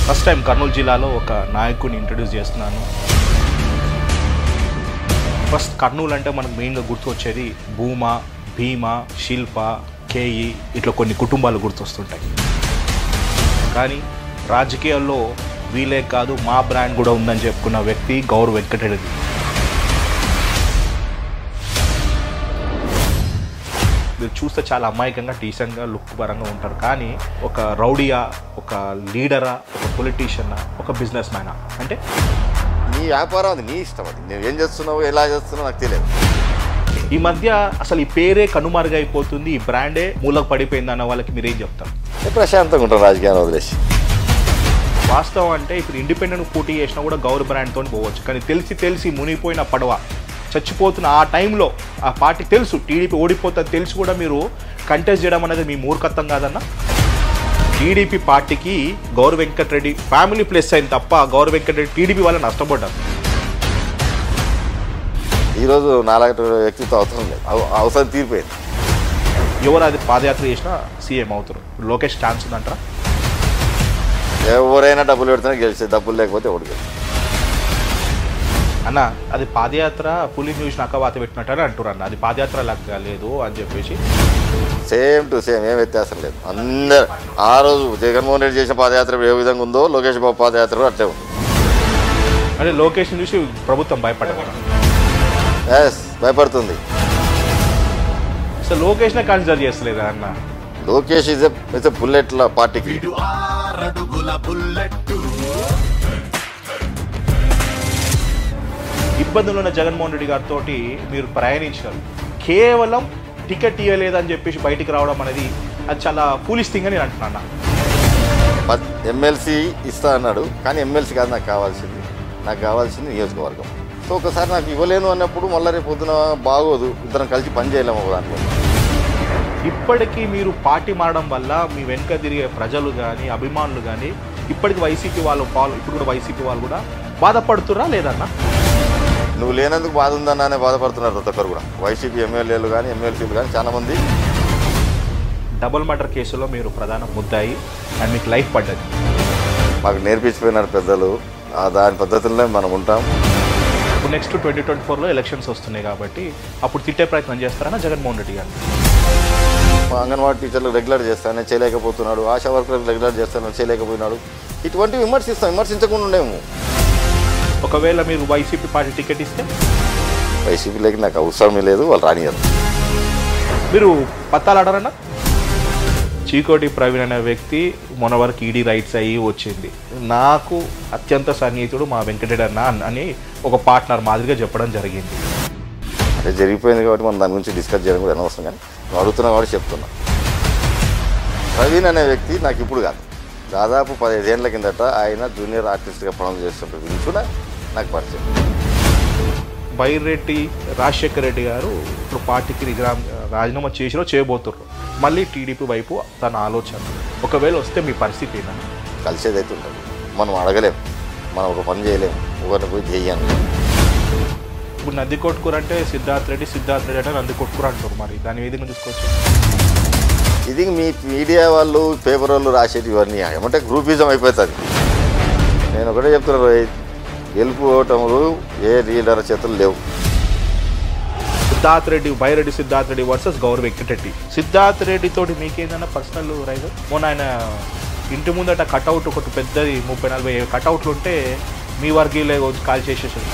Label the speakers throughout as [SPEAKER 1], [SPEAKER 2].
[SPEAKER 1] First time Kurnool జిల్లాలో ఒక నాయకుడిని ఇంట్రడ్యూస్ చేస్తున్నాను ఫస్ట్ కర్నూలు అంటే మనకు మెయిన్గా గుర్తొచ్చేది భూమా భీమా శిల్ప కేయి ఇట్లా కొన్ని కుటుంబాలు గుర్తొస్తుంటాయి కానీ రాజకీయాల్లో వీలే కాదు మా బ్రాండ్ కూడా ఉందని చెప్పుకున్న వ్యక్తి గౌరవ్ వెంకటరెడ్డి మీరు చూస్తే చాలా అమాయకంగా డీసెంట్గా లుక్ పరంగా ఉంటారు కానీ ఒక రౌడీయా ఒక లీడరా ఒక పొలిటీషియనా ఒక బిజినెస్ మ్యానా అంటే
[SPEAKER 2] నీ వ్యాపారం అది నీ ఇష్టం అది నువ్వు ఏం చేస్తున్నావు ఎలా చేస్తున్నావు నాకు తెలియదు
[SPEAKER 1] ఈ మధ్య అసలు ఈ పేరే కనుమరుగైపోతుంది ఈ బ్రాండే మూలకు పడిపోయింది అన్న వాళ్ళకి మీరు ఏం చెప్తారు
[SPEAKER 2] నేను ప్రశాంతంగా ఉంటాను రాజకీయాన్ని వదిలేసి
[SPEAKER 1] వాస్తవం అంటే ఇప్పుడు ఇండిపెండెంట్ పోటీ చేసినా కూడా గౌరవ బ్రాండ్తో పోవచ్చు కానీ తెలిసి తెలిసి మునిగిపోయిన పడవ చచ్చిపోతున్న ఆ టైంలో ఆ పార్టీ తెలుసు టీడీపీ ఓడిపోతుంది తెలిసి కూడా మీరు కంటెస్ట్ చేయడం అనేది మీ మూర్ఖత్వం కాదన్న టీడీపీ పార్టీకి గౌరవ వెంకటరెడ్డి ఫ్యామిలీ ప్లస్ అయింది తప్ప గౌరవ వెంకటరెడ్డి టీడీపీ వల్ల నష్టపడ్డారు
[SPEAKER 2] ఈరోజు నాలుగు వ్యక్తిత్వం అవసరం లేదు అవ- అవసరం తీరిపోయింది
[SPEAKER 1] ఎవరు అది పాదయాత్ర చేసినా సీఎం అవుతారు లోకేష్ ఛాన్స్ ఉందంటారా
[SPEAKER 2] ఎవరైనా డబ్బులు పెడితేనే గెలిచే డబ్బులు లేకపోతే ఒకటి గెలిచి
[SPEAKER 1] అన్న అది పాదయాత్ర పులి చూసినాక వాత పెట్టినట్టు అని అంటారు అన్న అది పాదయాత్ర లాగా లేదు అని చెప్పేసి
[SPEAKER 2] సేమ్ టు సేమ్ ఏం వ్యత్యాసం లేదు అందరు ఆ రోజు జగన్మోహన్ రెడ్డి చేసిన పాదయాత్ర ఏ విధంగా ఉందో లోకేష్ బాబు పాదయాత్ర కూడా అట్లే ఉంది
[SPEAKER 1] అంటే లోకేష్ని చూసి ప్రభుత్వం భయపడదు
[SPEAKER 2] ఎస్ భయపడుతుంది
[SPEAKER 1] అసలు లోకేష్నే కన్సిడర్ చేస్తలేదా అన్న
[SPEAKER 2] లోకేష్ ఇస్ ఇస్ బుల్లెట్ల పార్టీకి
[SPEAKER 1] ఇబ్బందులు ఉన్న జగన్మోహన్ రెడ్డి గారితో మీరు ప్రయాణించారు కేవలం టికెట్ ఇవ్వలేదని చెప్పేసి బయటికి రావడం అనేది అది చాలా ఫూలిష్ థింగ్ అని నేను అంటున్నా
[SPEAKER 2] ఎమ్మెల్సీ ఇస్తా అన్నాడు కానీ ఎమ్మెల్సీ కాదు నాకు కావాల్సింది నాకు కావాల్సింది నియోజకవర్గం సో ఒకసారి నాకు ఇవ్వలేను అన్నప్పుడు మళ్ళీ రేపు పొద్దున బాగోదు ఇద్దరం కలిసి పని చేయలేము ఒక దాంట్లో
[SPEAKER 1] ఇప్పటికీ మీరు పార్టీ మారడం వల్ల మీ వెనుక తిరిగే ప్రజలు కానీ అభిమానులు కానీ ఇప్పటికి వైసీపీ వాళ్ళు ఫాలో ఇప్పుడు కూడా వైసీపీ వాళ్ళు కూడా బాధపడుతురా లేదన్నా
[SPEAKER 2] నువ్వు లేనందుకు బాధ ఉందన్నానే బాధపడుతున్నారు ప్రతి ఒక్కరు కూడా వైసీపీ ఎమ్మెల్యేలు కానీ ఎమ్మెల్సీలు కానీ చాలా మంది
[SPEAKER 1] డబుల్ మర్డర్ కేసులో మీరు ప్రధాన ముద్దాయి అండ్ మీకు లైఫ్ పడ్డది
[SPEAKER 2] మాకు నేర్పించిపోయినారు పెద్దలు ఆ దాని పద్ధతులనే మనం ఉంటాం
[SPEAKER 1] ఇప్పుడు నెక్స్ట్ ట్వంటీ ట్వంటీ ఫోర్లో ఎలక్షన్స్ వస్తున్నాయి కాబట్టి అప్పుడు తిట్టే ప్రయత్నం చేస్తారన్నా జగన్మోహన్ రెడ్డి గారు
[SPEAKER 2] మా అంగన్వాడీ టీచర్లు రెగ్యులర్ చేస్తానే చేయలేకపోతున్నాడు ఆశా వర్కర్లు రెగ్యులర్ చేస్తాను చేయలేకపోయినాడు ఇటువంటి విమర్శిస్తాం విమర్శించకుండా ఉండేము
[SPEAKER 1] ఒకవేళ మీరు వైసీపీ పార్టీ టికెట్ ఇస్తే
[SPEAKER 2] వైసీపీలోకి నాకు అవసరమే లేదు వాళ్ళు రానియరు
[SPEAKER 1] మీరు పత్తాలు ఆడారన్నా చీకోటి ప్రవీణ్ అనే వ్యక్తి మొన్న వరకు ఈడీ రైట్స్ అయ్యి వచ్చింది నాకు అత్యంత సన్నిహితుడు మా వెంకటరెడ్డి అన్న అన్- అని ఒక పార్ట్నర్ మాదిరిగా చెప్పడం జరిగింది
[SPEAKER 2] అంటే జరిగిపోయింది కాబట్టి మనం దాని గురించి డిస్కస్ చేయడం కూడా అనవసరం కానీ నువ్వు అడుగుతున్నావు కాబట్టి చెప్తున్నా ప్రవీణ్ అనే వ్యక్తి నాకు ఇప్పుడు కాదు దాదాపు పదిహేదేళ్ల కిందట ఆయన జూనియర్ ఆర్టిస్ట్గా పనులు చేస్తుంటారు ఇది కూడా నాకు పరిచయం
[SPEAKER 1] బైరెడ్డి రాజశేఖర్ రెడ్డి గారు ఇప్పుడు పార్టీకి రిజామ్ రాజీనామా చేసిరో చేయబోతుర్రు మళ్ళీ టీడీపీ వైపు తన ఆలోచన ఒకవేళ వస్తే మీ పరిస్థితి ఏంటన్నా
[SPEAKER 2] కలిసేది అయితే ఉంటుంది మనం అడగలేం మనం ఒక పని చేయలేము ఒకరిని పోయి చెయ్యాలి
[SPEAKER 1] ఇప్పుడు నంది కొట్టుకూర అంటే సిద్ధార్థ్ రెడ్డి సిద్ధార్థ్ రెడ్డి అంటే నంది కొట్టుకూర అంటారు మరి దాని విధంగా చూసుకోవచ్చు
[SPEAKER 2] ఇది మీ మీడియా వాళ్ళు పేపర్ వాళ్ళు రాసేటి ఇవన్నీ ఏమంటే గ్రూపిజం అయిపోతుంది నేను ఒకటే చెప్తున్నా రోహిత్, గెలుపు ఓటములు ఏ లీడర్ చేతులు లేవు
[SPEAKER 1] సిద్ధార్థ్ రెడ్డి బైరెడ్డి సిద్ధార్థ్ రెడ్డి వర్సెస్ గౌరవ్ వెంకటరెడ్డి సిద్ధార్థ్ రెడ్డి తోటి మీకేదైనా పర్సనల్ రైజ్ మొన్న ఆయన ఇంటి ముందట కట్అవుట్ ఒకటి పెద్దది ముప్పై నలభై కట్అవుట్లు ఉంటే మీ వర్గీయులే వచ్చి కాల్ చేసేసారు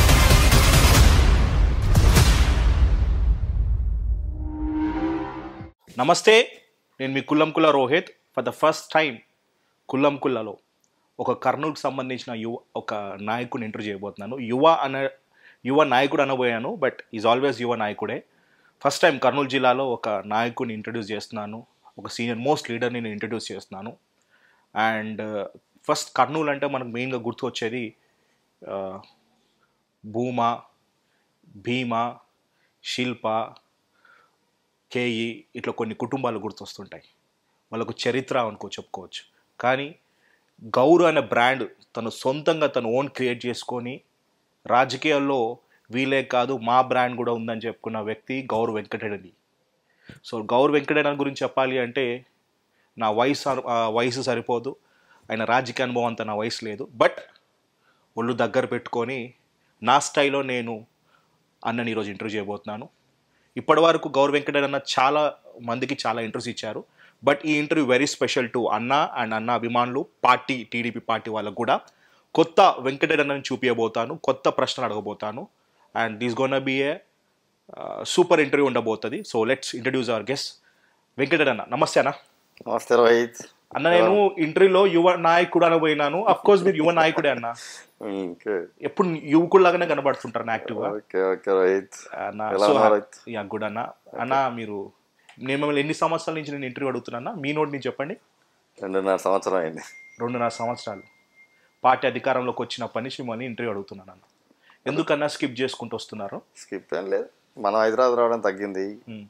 [SPEAKER 1] నమస్తే నేను మీ Kullankula Rohit for the first time కుల్లంకుల్లలో ఒక కర్నూలుకు సంబంధించిన యువ ఒక నాయకుడిని ఇంటర్వ్యూ చేయబోతున్నాను యువ అనే యువ నాయకుడు అనబోయాను బట్ ఈజ్ ఆల్వేస్ యువ నాయకుడే ఫస్ట్ టైం కర్నూలు జిల్లాలో ఒక నాయకుడిని ఇంట్రడ్యూస్ చేస్తున్నాను ఒక సీనియర్ మోస్ట్ లీడర్ని నేను ఇంట్రడ్యూస్ చేస్తున్నాను అండ్ ఫస్ట్ కర్నూలు అంటే మనకు మెయిన్గా గుర్తొచ్చేది ఆ, భూమా భీమా శిల్ప కేయి ఇట్లా కొన్ని కుటుంబాలు గుర్తొస్తుంటాయి వాళ్ళకు చరిత్ర అనుకో చెప్పుకోవచ్చు కానీ గౌరవ్ అనే బ్రాండ్ తను సొంతంగా తను ఓన్ క్రియేట్ చేసుకొని రాజకీయాల్లో వీలే కాదు మా బ్రాండ్ కూడా ఉందని చెప్పుకున్న వ్యక్తి గౌరవ్ వెంకటరెడ్డి సో గౌరవ్ వెంకటరెడ్డి గురించి చెప్పాలి అంటే నా వయసు అను- ఆ, వయసు సరిపోదు ఆయన రాజకీయ అనుభవం అంత నా వయసు లేదు బట్ ఒళ్ళు దగ్గర పెట్టుకొని నా స్టైల్లో నేను అన్నని ఈరోజు ఇంటర్వ్యూ చేయబోతున్నాను ఇప్పటి వరకు గౌరవ వెంకటరెడ్డి అన్న చాలా మందికి చాలా ఇంటర్వ్యూస్ ఇచ్చారు బట్ ఈ ఇంటర్వ్యూ వెరీ స్పెషల్ టు అన్న అండ్ అన్న అభిమానులు పార్టీ టీడీపీ పార్టీ వాళ్ళకు కూడా కొత్త వెంకటరెడ్డి అన్నని చూపించబోతాను కొత్త ప్రశ్నలు అడగబోతాను and this gonna be a super interview ఉండబోతుంది so let's introduce our guest Venkatareddy అన్న నమస్తే అన్న
[SPEAKER 2] నమస్తే రోహిత్
[SPEAKER 1] అన్న నేను ఇంటర్వ్యూలో యువ నాయకుడు అనబోయినాను అఫ్ కోర్స్ మీరు యువ నాయకుడే అన్న
[SPEAKER 2] ఓకే
[SPEAKER 1] ఎప్పుడు యువకుల్లాగానే కనబడుతుంటారు యాక్టివ్గా
[SPEAKER 2] ఓకే ఓకే రోహిత్
[SPEAKER 1] అన్న
[SPEAKER 2] ఎలా
[SPEAKER 1] సో
[SPEAKER 2] ఉన్నారు రోహిత్?
[SPEAKER 1] యా గుడ్ అన్న అన్న మీరు నేను మిమ్మల్ని ఎన్ని సంవత్సరాల నుంచి నేను ఇంటర్వ్యూ అడుగుతున్నా మీ నోటి నుంచి చెప్పండి
[SPEAKER 2] రెండున్నర సంవత్సరం అయింది
[SPEAKER 1] రెండున్నర సంవత్సరాలు పార్టీ అధికారంలోకి వచ్చినప్పటి నుంచి మిమ్మల్ని ఇంటర్వ్యూ అడుగుతున్నాను అన్న ఎందుకన్నా స్కిప్ చేసుకుంటూ వస్తున్నారు
[SPEAKER 2] స్కిప్ ఏం లేదు మనం హైదరాబాద్ రావడం తగ్గింది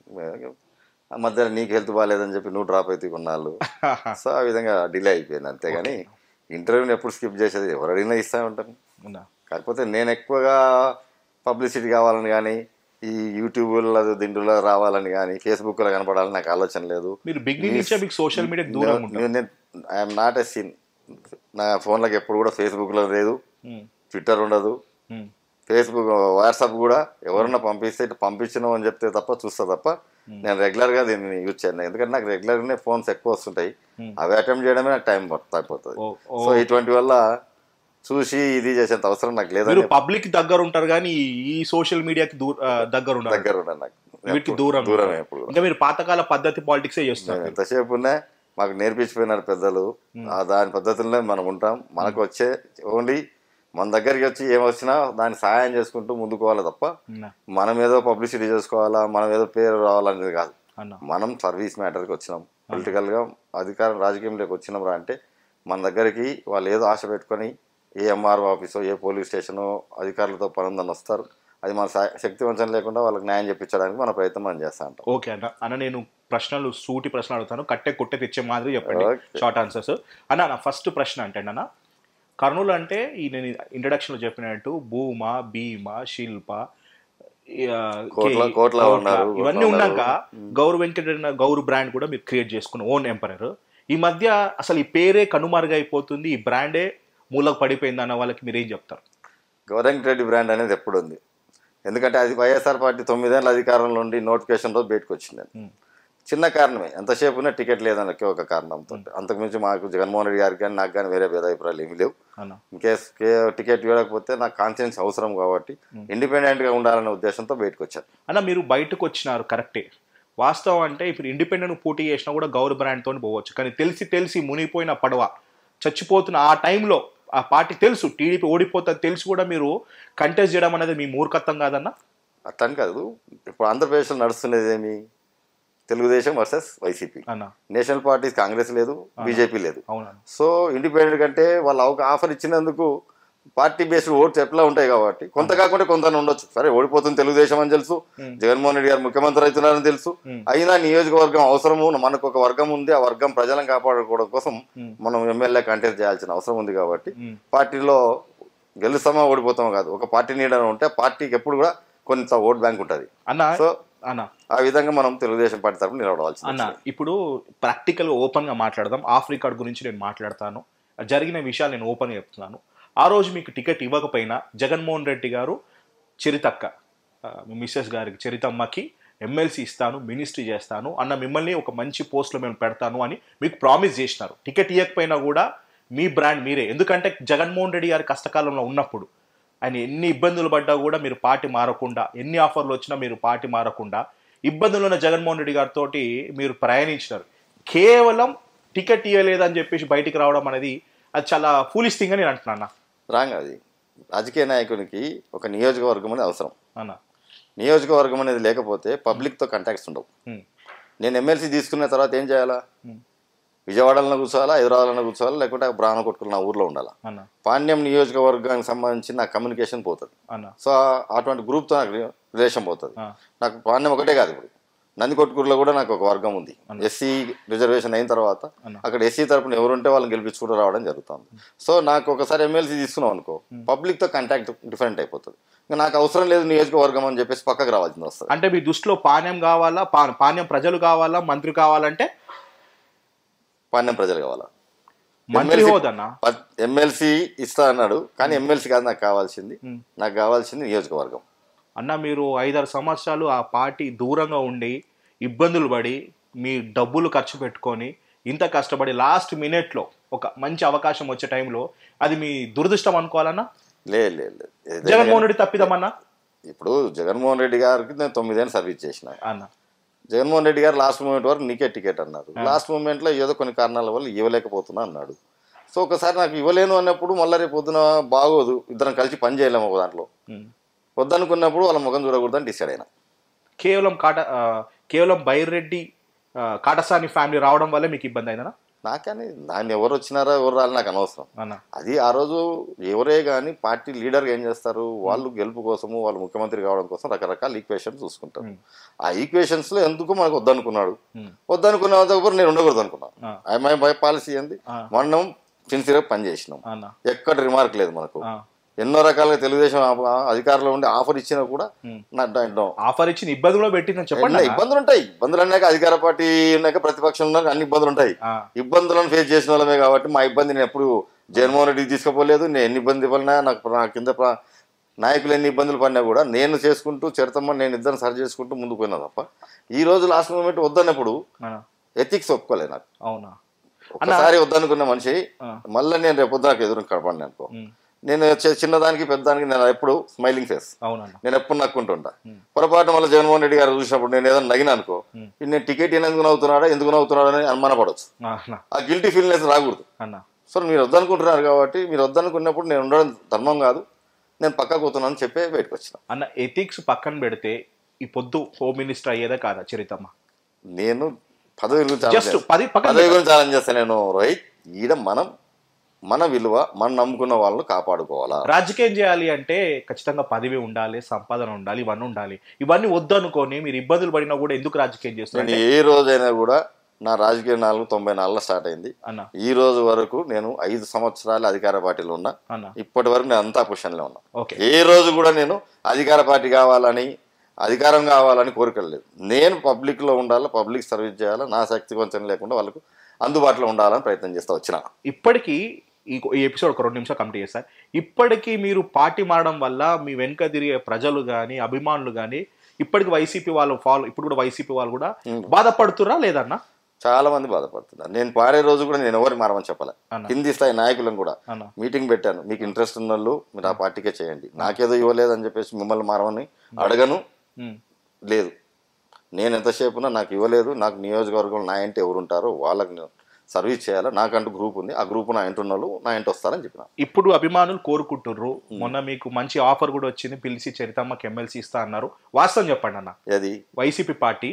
[SPEAKER 2] ఆ మధ్యలో నీకు హెల్త్ బాగాలేదని చెప్పి నువ్వు డ్రాప్ అయితే కొన్నాళ్ళు సో ఆ విధంగా డిలే అయిపోయింది అంతేగాని ఇంటర్వ్యూని ఎప్పుడు స్కిప్ చేసేది ఎవరు అడిగినా ఇస్తా ఉంటాను
[SPEAKER 1] అవునా?
[SPEAKER 2] కాకపోతే నేను ఎక్కువగా పబ్లిసిటీ కావాలని కానీ ఈ యూట్యూబ్లో దిండులో రావాలని కానీ ఫేస్బుక్లో కనపడాలని నాకు ఆలోచన లేదు
[SPEAKER 1] మీరు బిగినింగ్ నుంచే మీకు సోషల్ మీడియా దూరం ఉంటారు
[SPEAKER 2] ఐఎమ్ నాట్ ఎ సీన్ నా ఫోన్లోకి ఎప్పుడు కూడా ఫేస్బుక్లో లేదు
[SPEAKER 1] ఉమ్,
[SPEAKER 2] ట్విట్టర్ ఉండదు
[SPEAKER 1] ఉమ్,
[SPEAKER 2] ఫేస్బుక్ వాట్సాప్ కూడా ఎవరన్నా పంపిస్తే ఇట్లా పంపించినావు అని చెప్తే తప్ప చూస్తా తప్ప నేను రెగ్యులర్గా దీన్ని యూజ్ చేయను ఎందుకంటే నాకు రెగ్యులర్గానే ఫోన్స్ ఎక్కువ వస్తుంటాయి
[SPEAKER 1] Hmm.
[SPEAKER 2] అవి అటెంప్ట్ చేయడమే నాకు టైం అయిపోతుంది
[SPEAKER 1] ఓ, ఓ.
[SPEAKER 2] సో ఇటువంటి వల్ల చూసి ఇది చేసేంత అవసరం నాకు
[SPEAKER 1] మీరు
[SPEAKER 2] లేదని
[SPEAKER 1] పబ్లిక్ దగ్గర ఉంటారు కానీ ఈ సోషల్ మీడియాకి దూర ఆ, దగ్గర ఉండరు
[SPEAKER 2] దగ్గర ఉన్నాను నాకు
[SPEAKER 1] వీటికి దూరం
[SPEAKER 2] దూరమే ఎప్పుడు కూడా.
[SPEAKER 1] ఇంకా మీరు పాతకాల పద్ధతి పాలిటిక్సే చేస్తున్నారు
[SPEAKER 2] మేము ఎంతసేపు ఉన్నా మాకు నేర్పించిపోయినారు పెద్దలు ఆ దాని పద్ధతుల్లో మనం ఉంటాం మనకు వచ్చే ఓన్లీ మన దగ్గరికి వచ్చి ఏమొచ్చినా దాన్ని సహాయం చేసుకుంటూ ముందుకు పోవాలి తప్ప
[SPEAKER 1] అన్న,
[SPEAKER 2] మనం ఏదో పబ్లిసిటీ చేసుకోవాలా మనం ఏదో పేరు రావాలనేది కాదు
[SPEAKER 1] అన్న
[SPEAKER 2] మనం సర్వీస్ మ్యాటర్కి వచ్చినాం పొలిటికల్గా అధికారం రాజకీయంలోకి వచ్చినాం రా అంటే మన దగ్గరికి వాళ్ళు ఏదో ఆశ పెట్టుకొని ఏ ఎంఆర్ఓ ఆఫీసో ఏ పోలీస్ స్టేషనో అధికారులతో పనుందని వస్తారు అది మన శా- శక్తి వంచన లేకుండా వాళ్ళకి న్యాయం చెప్పించడానికి మన ప్రయత్నం మనం చేస్తా ఉంటాం
[SPEAKER 1] ఓకే అన్న అన్న నేను ప్రశ్నలు సూటి ప్రశ్నలు అడుగుతాను కట్టే కొట్టే తెచ్చే మాదిరి చెప్పండి
[SPEAKER 2] Okay.
[SPEAKER 1] షార్ట్ ఆన్సర్స్ అన్న నా ఫస్ట్ ప్రశ్న అంటే అన్న కర్నూలు అంటే ఈ నేను ఇంట్రడక్షన్లో చెప్పినట్టు భూమ భీమ శిల్ప ఈ, ఆ,
[SPEAKER 2] కోట్ల-
[SPEAKER 1] కే-
[SPEAKER 2] కోట్ల ఉన్నారు,
[SPEAKER 1] ఇవన్నీ
[SPEAKER 2] కోట్ల
[SPEAKER 1] ఉన్నాక గౌరవ వెంకట గౌరు బ్రాండ్ కూడా మీరు క్రియేట్ చేసుకున్న ఓన్ ఎంపరర్ ఈ మధ్య అసలు ఈ పేరే కనుమరుగైపోతుంది ఈ బ్రాండే మూలకు పడిపోయింది అన్న వాళ్ళకి మీరు ఏం చెప్తారు
[SPEAKER 2] గౌరంగ్ రెడ్డి బ్రాండ్ అనేది ఎప్పుడు ఉంది ఎందుకంటే అది వైఎస్ఆర్ పార్టీ తొమ్మిదేళ్ళ అధికారంలో ఉండి నోటిఫికేషన్ రోజు బయటకు వచ్చింది
[SPEAKER 1] Hmm.
[SPEAKER 2] చిన్న కారణమే ఎంతసేపు ఉన్నా టికెట్ లేదని ఒకే ఒక కారణంతో అంతకుమించి మాకు జగన్మోహన్ రెడ్డి గారికి కానీ నాకు కానీ వేరే భేదాభిప్రాయాలు ఏమీ లేవు
[SPEAKER 1] అన్న
[SPEAKER 2] ఇన్కేస్ టికెట్ ఇవ్వకపోతే నాకు కాన్ఫిడెన్స్ అవసరం కాబట్టి ఇండిపెండెంట్గా ఉండాలనే ఉద్దేశంతో బయటకు వచ్చాను
[SPEAKER 1] అన్న మీరు బయటకు వచ్చినారు కరెక్టే వాస్తవం అంటే ఇప్పుడు ఇండిపెండెంట్ పోటీ చేసినా కూడా గౌరవ బ్రాండ్తో పోవచ్చు కానీ తెలిసి తెలిసి మునిగిపోయిన పడవ చచ్చిపోతున్న ఆ టైంలో ఆ పార్టీ తెలుసు టీడీపీ ఓడిపోతుంది తెలిసి కూడా మీరు కంటెస్ట్ చేయడం అనేది మీ మూర్ఖత్వం కాదన్న
[SPEAKER 2] అట్లని కాదు ఇప్పుడు ఆంధ్రప్రదేశ్లో నడుస్తున్నది ఏమి తెలుగుదేశం వర్సెస్ వైసీపీ
[SPEAKER 1] అన్న
[SPEAKER 2] నేషనల్ పార్టీస్ కాంగ్రెస్ లేదు బీజేపీ లేదు
[SPEAKER 1] అవునన్న
[SPEAKER 2] సో ఇండిపెండెంట్ కంటే వాళ్ళు ఒక ఆఫర్ ఇచ్చినందుకు పార్టీ బేస్డ్ ఓట్స్ ఎట్లా ఉంటాయి కాబట్టి కొంత కాకుండా కొంత ఉండొచ్చు సరే ఓడిపోతుంది తెలుగుదేశం అని తెలుసు జగన్మోహన్ రెడ్డి గారు ముఖ్యమంత్రి అవుతున్నారని తెలుసు అయినా నియోజకవర్గం అవసరము మనకు ఒక వర్గం ఉంది ఆ వర్గం ప్రజలను కాపాడుకోవడం కోసం మనం ఎమ్మెల్యే కంటెస్ట్ చేయాల్సిన అవసరం ఉంది కాబట్టి
[SPEAKER 1] మ్మ్.
[SPEAKER 2] పార్టీలో గెలుస్తామా ఓడిపోతామా కాదు ఒక పార్టీ నీడన ఉంటే పార్టీకి ఎప్పుడు కూడా కొంత ఓట్ బ్యాంక్ ఉంటుంది
[SPEAKER 1] అన్న
[SPEAKER 2] సో
[SPEAKER 1] అన్న
[SPEAKER 2] ఆ విధంగా మనం తెలుగుదేశం పార్టీ తరఫున నిలబడవలసి
[SPEAKER 1] అన్న ఇప్పుడు ప్రాక్టికల్గా ఓపెన్గా మాట్లాడదాం ఆఫ్ రికార్డ్ గురించి నేను మాట్లాడతాను జరిగిన విషయాలు నేను ఓపెన్గా చెప్తున్నాను ఆ రోజు మీకు టికెట్ ఇవ్వకపోయినా జగన్మోహన్ రెడ్డి గారు చరితక్క ఆ, మీ మిస్సెస్ గారికి చరితమ్మకి ఎమ్మెల్సీ ఇస్తాను మినిస్ట్రీ చేస్తాను అన్న మిమ్మల్ని ఒక మంచి పోస్ట్లో మేము పెడతాను అని మీకు ప్రామిస్ చేసినారు టికెట్ ఇవ్వకపోయినా కూడా మీ బ్రాండ్ మీరే ఎందుకంటే జగన్మోహన్ రెడ్డి గారి కష్టకాలంలో ఉన్నప్పుడు ఆయన ఎన్ని ఇబ్బందులు పడ్డా కూడా మీరు పార్టీ మారకుండా ఎన్ని ఆఫర్లు వచ్చినా మీరు పార్టీ మారకుండా ఇబ్బందులు ఉన్న జగన్మోహన్ రెడ్డి గారితో మీరు ప్రయాణించినారు కేవలం టికెట్ ఇవ్వలేదని చెప్పేసి బయటికి రావడం అనేది అది చాలా ఫూలిష్ థింగ్ అని నేను అంటున్నా
[SPEAKER 2] రాంగ్ అది రాజకీయ నాయకునికి ఒక నియోజకవర్గం అనేది అవసరం
[SPEAKER 1] అన్న
[SPEAKER 2] నియోజకవర్గం అనేది లేకపోతే పబ్లిక్తో కంటాక్ట్స్ ఉండవు
[SPEAKER 1] ఉమ్,
[SPEAKER 2] నేను ఎమ్మెల్సీ తీసుకున్న తర్వాత ఏం చేయాలా
[SPEAKER 1] ఉమ్,
[SPEAKER 2] విజయవాడలో కూర్చోవాలా హైదరాబాద్లో కూర్చోవాలా లేకుంటే బ్రాహ్మణ కొట్టుకులు నా ఊర్లో ఉండాలా
[SPEAKER 1] అన్న
[SPEAKER 2] పాండ్యం నియోజకవర్గానికి సంబంధించి నా కమ్యూనికేషన్ పోతుంది
[SPEAKER 1] అన్న
[SPEAKER 2] సో ఆ- అటువంటి గ్రూప్తో నాకు రిలేషన్ పోతుంది
[SPEAKER 1] ఆ,
[SPEAKER 2] నాకు పాండ్యం ఒకటే కాదు ఇప్పుడు నందికొట్కూరులో కూడా నాకు ఒక వర్గం ఉంది ఎస్సీ రిజర్వేషన్ అయిన తర్వాత
[SPEAKER 1] అన్న.
[SPEAKER 2] అక్కడ ఎస్సీ తరపున ఎవరుంటే వాళ్ళని గెలిపించుకుంటూ రావడం జరుగుతుంది సో నాకు ఒకసారి ఎమ్మెల్సీ తీసుకున్నాం అనుకో పబ్లిక్తో కాంటాక్ట్ డిఫరెంట్ అయిపోతుంది ఇంకా నాకు అవసరం లేదు నియోజకవర్గం అని చెప్పేసి పక్కకు రావాల్సింది వస్తుంది
[SPEAKER 1] అంటే మీ దృష్టిలో పాణ్యం కావాలా పా- పాణ్యం ప్రజలు కావాలా మంత్రి కావాలంటే
[SPEAKER 2] పాండ్యం ప్రజలు కావాలా
[SPEAKER 1] మంత్రి
[SPEAKER 2] ఎమ్మెల్సీ
[SPEAKER 1] హోదన్నా
[SPEAKER 2] ఎమ్మెల్సీ ఇస్తా అన్నాడు కానీ ఎమ్మెల్సీ కాదు నాకు కావాల్సింది
[SPEAKER 1] ఉమ్.
[SPEAKER 2] నాకు కావాల్సింది నియోజకవర్గం
[SPEAKER 1] అన్న మీరు ఐదారు సంవత్సరాలు ఆ పార్టీ దూరంగా ఉండి ఇబ్బందులు పడి మీ డబ్బులు ఖర్చు పెట్టుకొని ఇంత కష్టపడి లాస్ట్ మినిట్లో ఒక మంచి అవకాశం వచ్చే టైంలో అది మీ దురదృష్టం అనుకోవాలన్నా
[SPEAKER 2] లేదు లేదు లేదు. ఏదైనా
[SPEAKER 1] జగన్మోహన్ రెడ్డి తప్పిదమన్నా
[SPEAKER 2] ఇప్పుడు జగన్మోహన్ రెడ్డి గారికి నేను తొమ్మిదేళ్ళు సర్వీస్ చేసిన
[SPEAKER 1] అన్న
[SPEAKER 2] జగన్మోహన్ రెడ్డి గారు లాస్ట్ మూమెంట్ వరకు నీకే టికెట్ అన్నారు లాస్ట్ మూమెంట్లో ఏదో కొన్ని కారణాల వల్ల ఇవ్వలేకపోతున్నా అన్నాడు సో ఒకసారి నాకు ఇవ్వలేను అన్నప్పుడు మళ్ళీ రేపు పొద్దున బాగోదు ఇద్దరం కలిసి పని చేయలేము ఒక దాంట్లో
[SPEAKER 1] ఉమ్.
[SPEAKER 2] వద్దనుకున్నప్పుడు వాళ్ళ ముఖం చూడకూడదని డిసైడ్ అయినా
[SPEAKER 1] కేవలం కాట ఆ, కేవలం బైరెడ్డి ఆ, కాటసాని ఫ్యామిలీ రావడం వల్లే మీకు ఇబ్బంది అయిందనా
[SPEAKER 2] నాకని దాన్ని ఎవరు వచ్చినారో ఎవరు రాలి నాకు అనవసరం
[SPEAKER 1] అన్న
[SPEAKER 2] అది ఆ రోజు ఎవరే కానీ పార్టీ లీడర్గా ఏం చేస్తారు వాళ్ళు గెలుపు కోసము వాళ్ళు ముఖ్యమంత్రి కావడం కోసం రకరకాల ఈక్వేషన్స్ చూసుకుంటారు
[SPEAKER 1] ఉమ్.
[SPEAKER 2] ఆ ఈక్వేషన్స్లో ఎందుకు మనకు వద్దనుకున్నాడు
[SPEAKER 1] ఉమ్.
[SPEAKER 2] వద్దనుకున్న దగ్గర నేను ఉండకూడదు అనుకున్నాను
[SPEAKER 1] ఆ.
[SPEAKER 2] ఐ మై పాలసీ ఏంది
[SPEAKER 1] ఆ.
[SPEAKER 2] మనం సిన్సియర్గా పని చేసినాం
[SPEAKER 1] అన్న
[SPEAKER 2] ఎక్కడ రిమార్క్ లేదు మనకు
[SPEAKER 1] ఆ.
[SPEAKER 2] ఎన్నో రకాలుగా తెలుగుదేశం ఆ- అధికారంలో ఉండి ఆఫర్ ఇచ్చినా కూడా
[SPEAKER 1] ఉమ్.
[SPEAKER 2] నా దాంట్లో
[SPEAKER 1] ఆఫర్ ఇచ్చిన ఇబ్బందులో పెట్టిందని చెప్పండి
[SPEAKER 2] ఎన్నో
[SPEAKER 1] అన్న.
[SPEAKER 2] ఇబ్బందులు ఉంటాయి ఇబ్బందులు అన్నాక అధికార పార్టీ ఉన్నాక ప్రతిపక్షం ఉన్నాక అన్ని ఇబ్బందులు ఉంటాయి
[SPEAKER 1] ఆ,
[SPEAKER 2] ఇబ్బందులను ఫేస్ చేసిన వాళ్ళమే కాబట్టి మా ఇబ్బంది నేను ఎప్పుడు జగన్మోహన్ రెడ్డికి తీసుకుపోలేదు నేను ఎన్ని ఇబ్బంది పడినా నాకు నా కింద ప్ర- నాయకులు ఎన్ని ఇబ్బందులు పడినా కూడా నేను చేసుకుంటూ చిరతమ్మ నేను ఇద్దరు సరి చేసుకుంటూ ముందుకు పోయినా తప్ప ఈ రోజు లాస్ట్ మూమెంట్ వద్దన్నప్పుడు
[SPEAKER 1] అన్న.
[SPEAKER 2] ఎథిక్స్ ఒప్పుకోలేదు నాకు
[SPEAKER 1] అవునా
[SPEAKER 2] ఒకసారి వద్దనుకున్న మనిషి
[SPEAKER 1] ఆ.
[SPEAKER 2] మళ్ళీ నేను రేపు పొద్దున నాకు ఎదురు కడపండి అనుకో
[SPEAKER 1] ఉమ్.
[SPEAKER 2] నేను చి- చిన్నదానికి పెద్దదానికి నేను ఎప్పుడు స్మైలింగ్ ఫేస్
[SPEAKER 1] అవునన్న
[SPEAKER 2] నేను ఎప్పుడు నక్కుంటుంటా పొరపాటు మళ్ళీ జగన్మోహన్ రెడ్డి గారు చూసినప్పుడు నేను ఏదైనా నగిన అనుకో
[SPEAKER 1] ఉమ్.
[SPEAKER 2] ఇది నేను టికెట్ ఎందుకు నవ్వుతున్నాడా ఎందుకు నవ్వుతున్నాడా అని అనుమానపడవచ్చు
[SPEAKER 1] ఆ, అన్న
[SPEAKER 2] ఆ గిల్టీ ఫీల్నెస్ రాకూడదు
[SPEAKER 1] అన్న
[SPEAKER 2] సో మీరు వద్దనుకుంటున్నారు కాబట్టి మీరు వద్దనుకున్నప్పుడు నేను ఉండడం ధర్మం కాదు నేను పక్కకు పోతున్నాను చెప్పే బయటకు వచ్చిన
[SPEAKER 1] అన్న ఎథిక్స్ పక్కన పెడితే ఈ పొద్దు హోమ్ మినిస్టర్ అయ్యేదా కాదా చరితమ్మ
[SPEAKER 2] నేను పదవి గురించి
[SPEAKER 1] జస్ట్
[SPEAKER 2] ఆలోచిస్తాను.
[SPEAKER 1] పది పక్కన
[SPEAKER 2] పదవి గురించి ఛాలెంజ్ చేస్తాను నేను రోహిత్ ఈడ మనం మన విలువ మనం నమ్ముకున్న వాళ్ళని కాపాడుకోవాలా
[SPEAKER 1] రాజకీయం చేయాలి అంటే ఖచ్చితంగా పదవి ఉండాలి సంపాదన ఉండాలి ఇవన్నీ ఉండాలి ఇవన్నీ వద్దనుకొని మీరు ఇబ్బందులు పడినా కూడా ఎందుకు రాజకీయం చేస్తున్నారు
[SPEAKER 2] నేను ఏ రోజైనా కూడా నా రాజకీయ నాలుగు తొంభై నాలుగులో స్టార్ట్ అయింది
[SPEAKER 1] అన్న
[SPEAKER 2] ఈ రోజు వరకు నేను ఐదు సంవత్సరాలు అధికార పార్టీలో ఉన్నా
[SPEAKER 1] అన్న
[SPEAKER 2] ఇప్పటి వరకు నేను అంతా పొజిషన్లో ఉన్నా
[SPEAKER 1] ఓకే
[SPEAKER 2] ఏ రోజు కూడా నేను అధికార పార్టీ కావాలని అధికారం కావాలని కోరికలు లేదు నేను పబ్లిక్లో ఉండాలి పబ్లిక్ సర్వీస్ చేయాలి నా శక్తి కొంచెం లేకుండా వాళ్ళకు అందుబాటులో ఉండాలని ప్రయత్నం చేస్తూ వచ్చిన
[SPEAKER 1] ఇప్పటికీ ఈ ఈ ఎపిసోడ్ ఒక రెండు నిమిషాలు కంప్లీట్ చేస్తారు ఇప్పటికీ మీరు పార్టీ మారడం వల్ల మీ వెనుక తిరిగే ప్రజలు కానీ అభిమానులు కానీ ఇప్పటికి వైసీపీ వాళ్ళు ఫాలో ఇప్పుడు కూడా వైసీపీ వాళ్ళు కూడా బాధపడుతురా లేదన్నా
[SPEAKER 2] చాలా మంది బాధపడుతున్నారు నేను పాడే రోజు కూడా నేను ఎవరిని మారమని చెప్పాలి
[SPEAKER 1] అన్న.
[SPEAKER 2] కింది స్థాయి నాయకులను కూడా
[SPEAKER 1] అన్న
[SPEAKER 2] మీటింగ్ పెట్టాను మీకు ఇంట్రెస్ట్ ఉన్న వాళ్ళు మీరు ఆ పార్టీకే చేయండి నాకేదో ఇవ్వలేదని చెప్పేసి మిమ్మల్ని మారమని అడగను
[SPEAKER 1] ఉమ్.
[SPEAKER 2] లేదు నేను ఎంతసేపు ఉన్నా నాకు ఇవ్వలేదు నాకు నియోజకవర్గంలో నా ఇంటి ఎవరు ఉంటారో వాళ్ళకి నేను సర్వీస్ చేయాలి నాకంటూ గ్రూప్ ఉంది ఆ గ్రూప్ నా ఇంటి ఉన్న వాళ్ళు నా ఇంటి వస్తారని చెప్పిన
[SPEAKER 1] ఇప్పుడు అభిమానులు కోరుకుంటుర్రు మొన్న మీకు మంచి ఆఫర్ కూడా వచ్చింది పిలిచి చరితమ్మకి ఎమ్మెల్సీ ఇస్తా అన్నారు వాస్తవం చెప్పండి అన్న
[SPEAKER 2] అది
[SPEAKER 1] వైసీపీ పార్టీ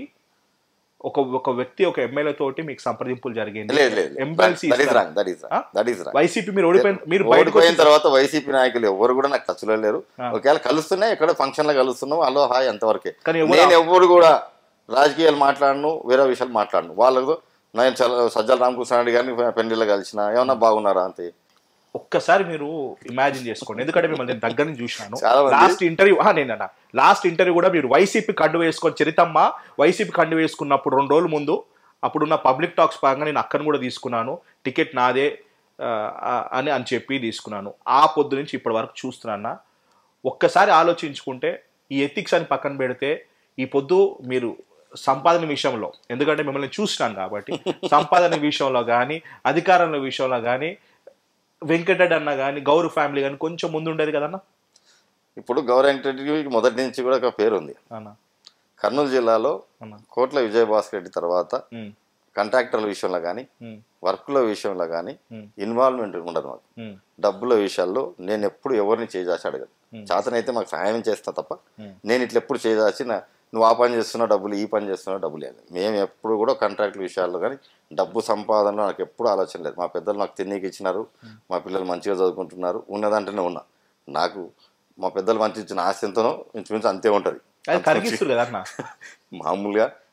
[SPEAKER 1] ఒక ఒక వ్యక్తి ఒక ఎమ్మెల్యే తోటి మీకు సంప్రదింపులు జరిగింది
[SPEAKER 2] లేదు లేదు
[SPEAKER 1] ఎమ్మెల్సీ
[SPEAKER 2] దట్ ఈస్
[SPEAKER 1] ఇస్తారు.
[SPEAKER 2] రాంగ్ దట్ ఈస్
[SPEAKER 1] ఆ?
[SPEAKER 2] Wrong that is wrong
[SPEAKER 1] YCP మీరు ఓడిపోయిన మీరు బయటకు
[SPEAKER 2] ఓడిపోయిన
[SPEAKER 1] వచ్చి-
[SPEAKER 2] తర్వాత వైసీపీ నాయకులు ఎవరు కూడా నాకు టచ్లో లేరు
[SPEAKER 1] ఆ.
[SPEAKER 2] ఒకవేళ కలుస్తున్నాయి ఎక్కడ ఫంక్షన్ లో కలుస్తున్నాం అలో హాయ్ అంతవరకే
[SPEAKER 1] కానీ ఎవరు
[SPEAKER 2] నేను ఎవరు కూడా రాజకీయాలు మాట్లాడను వేరే విషయాలు మాట్లాడను వాళ్ళకు నేను చాలా సజ్జల రామకృష్ణ రెడ్డి గారిని పెళ్లిలో కలిసిన ఏమన్నా బాగున్నారా అంతే
[SPEAKER 1] ఒక్కసారి మీరు ఇమాజిన్ చేసుకోండి ఎందుకంటే మిమ్మల్ని నేను దగ్గర నుంచి చూసినాను
[SPEAKER 2] చాలా మంది-
[SPEAKER 1] లాస్ట్ ఇంటర్వ్యూ నేనన్నా లాస్ట్ ఇంటర్వ్యూ కూడా మీరు వైసీపీ కండు వేసుకొని చరితమ్మ వైసీపీ కండు వేసుకున్నప్పుడు రెండు రోజుల ముందు అప్పుడున్న పబ్లిక్ టాక్స్ భాగంగా నేను అక్కను కూడా తీసుకున్నాను టికెట్ నాదే ఆ, ఆ, అని అని చెప్పి తీసుకున్నాను ఆ పొద్దు నుంచి ఇప్పటి వరకు చూస్తున్నా ఒక్కసారి ఆలోచించుకుంటే ఈ ఎథిక్స్ అని పక్కన పెడితే ఈ పొద్దు మీరు సంపాదన విషయంలో ఎందుకంటే మిమ్మల్ని చూసినాను కాబట్టి సంపాదన విషయంలో కానీ అధికారంలో విషయంలో కానీ వెంకటరెడ్డి అన్న కానీ గౌరవ్ ఫ్యామిలీ కానీ కొంచెం ముందు ఉండేది కదన్న
[SPEAKER 2] ఇప్పుడు గౌరవ రెడ్డికి మొదటి నుంచి కూడా ఒక పేరు ఉంది
[SPEAKER 1] అన్న
[SPEAKER 2] కర్నూలు జిల్లాలో
[SPEAKER 1] అన్న
[SPEAKER 2] కోట్ల విజయభాస్కర్ రెడ్డి తర్వాత
[SPEAKER 1] ఉమ్,
[SPEAKER 2] కాంట్రాక్టర్ల విషయంలో కానీ
[SPEAKER 1] ఉమ్,
[SPEAKER 2] వర్క్ల విషయంలో కానీ
[SPEAKER 1] ఉమ్,
[SPEAKER 2] ఇన్వాల్వ్మెంట్ ఉండదు మాకు
[SPEAKER 1] ఉమ్,
[SPEAKER 2] డబ్బుల విషయాల్లో నేను ఎప్పుడు ఎవరిని చేజాసి అడగను
[SPEAKER 1] Hmm.
[SPEAKER 2] చేతనైతే మాకు సహాయం చేస్తా తప్ప
[SPEAKER 1] Hmm.
[SPEAKER 2] నేను ఇట్లా ఎప్పుడు చేజాసి నా నువ్వు ఆ పని చేస్తున్నావు డబ్బులు ఈ పని చేస్తున్నావు డబ్బులు లేదు మేము ఎప్పుడు కూడా కాంట్రాక్ట్ విషయాల్లో కానీ డబ్బు సంపాదనలో నాకు ఎప్పుడు ఆలోచన లేదు మా పెద్దలు నాకు తిన్నీకి ఇచ్చినారు మా పిల్లలు మంచిగా చదువుకుంటున్నారు ఉన్నదంటేనే ఉన్నా నాకు మా పెద్దలు మంచి ఇచ్చిన ఆస్తి ఎంతనో ఇంచుమించు అంతే ఉంటుంది
[SPEAKER 1] అది కరిగిస్తారు కదా అన్న
[SPEAKER 2] మామూలుగా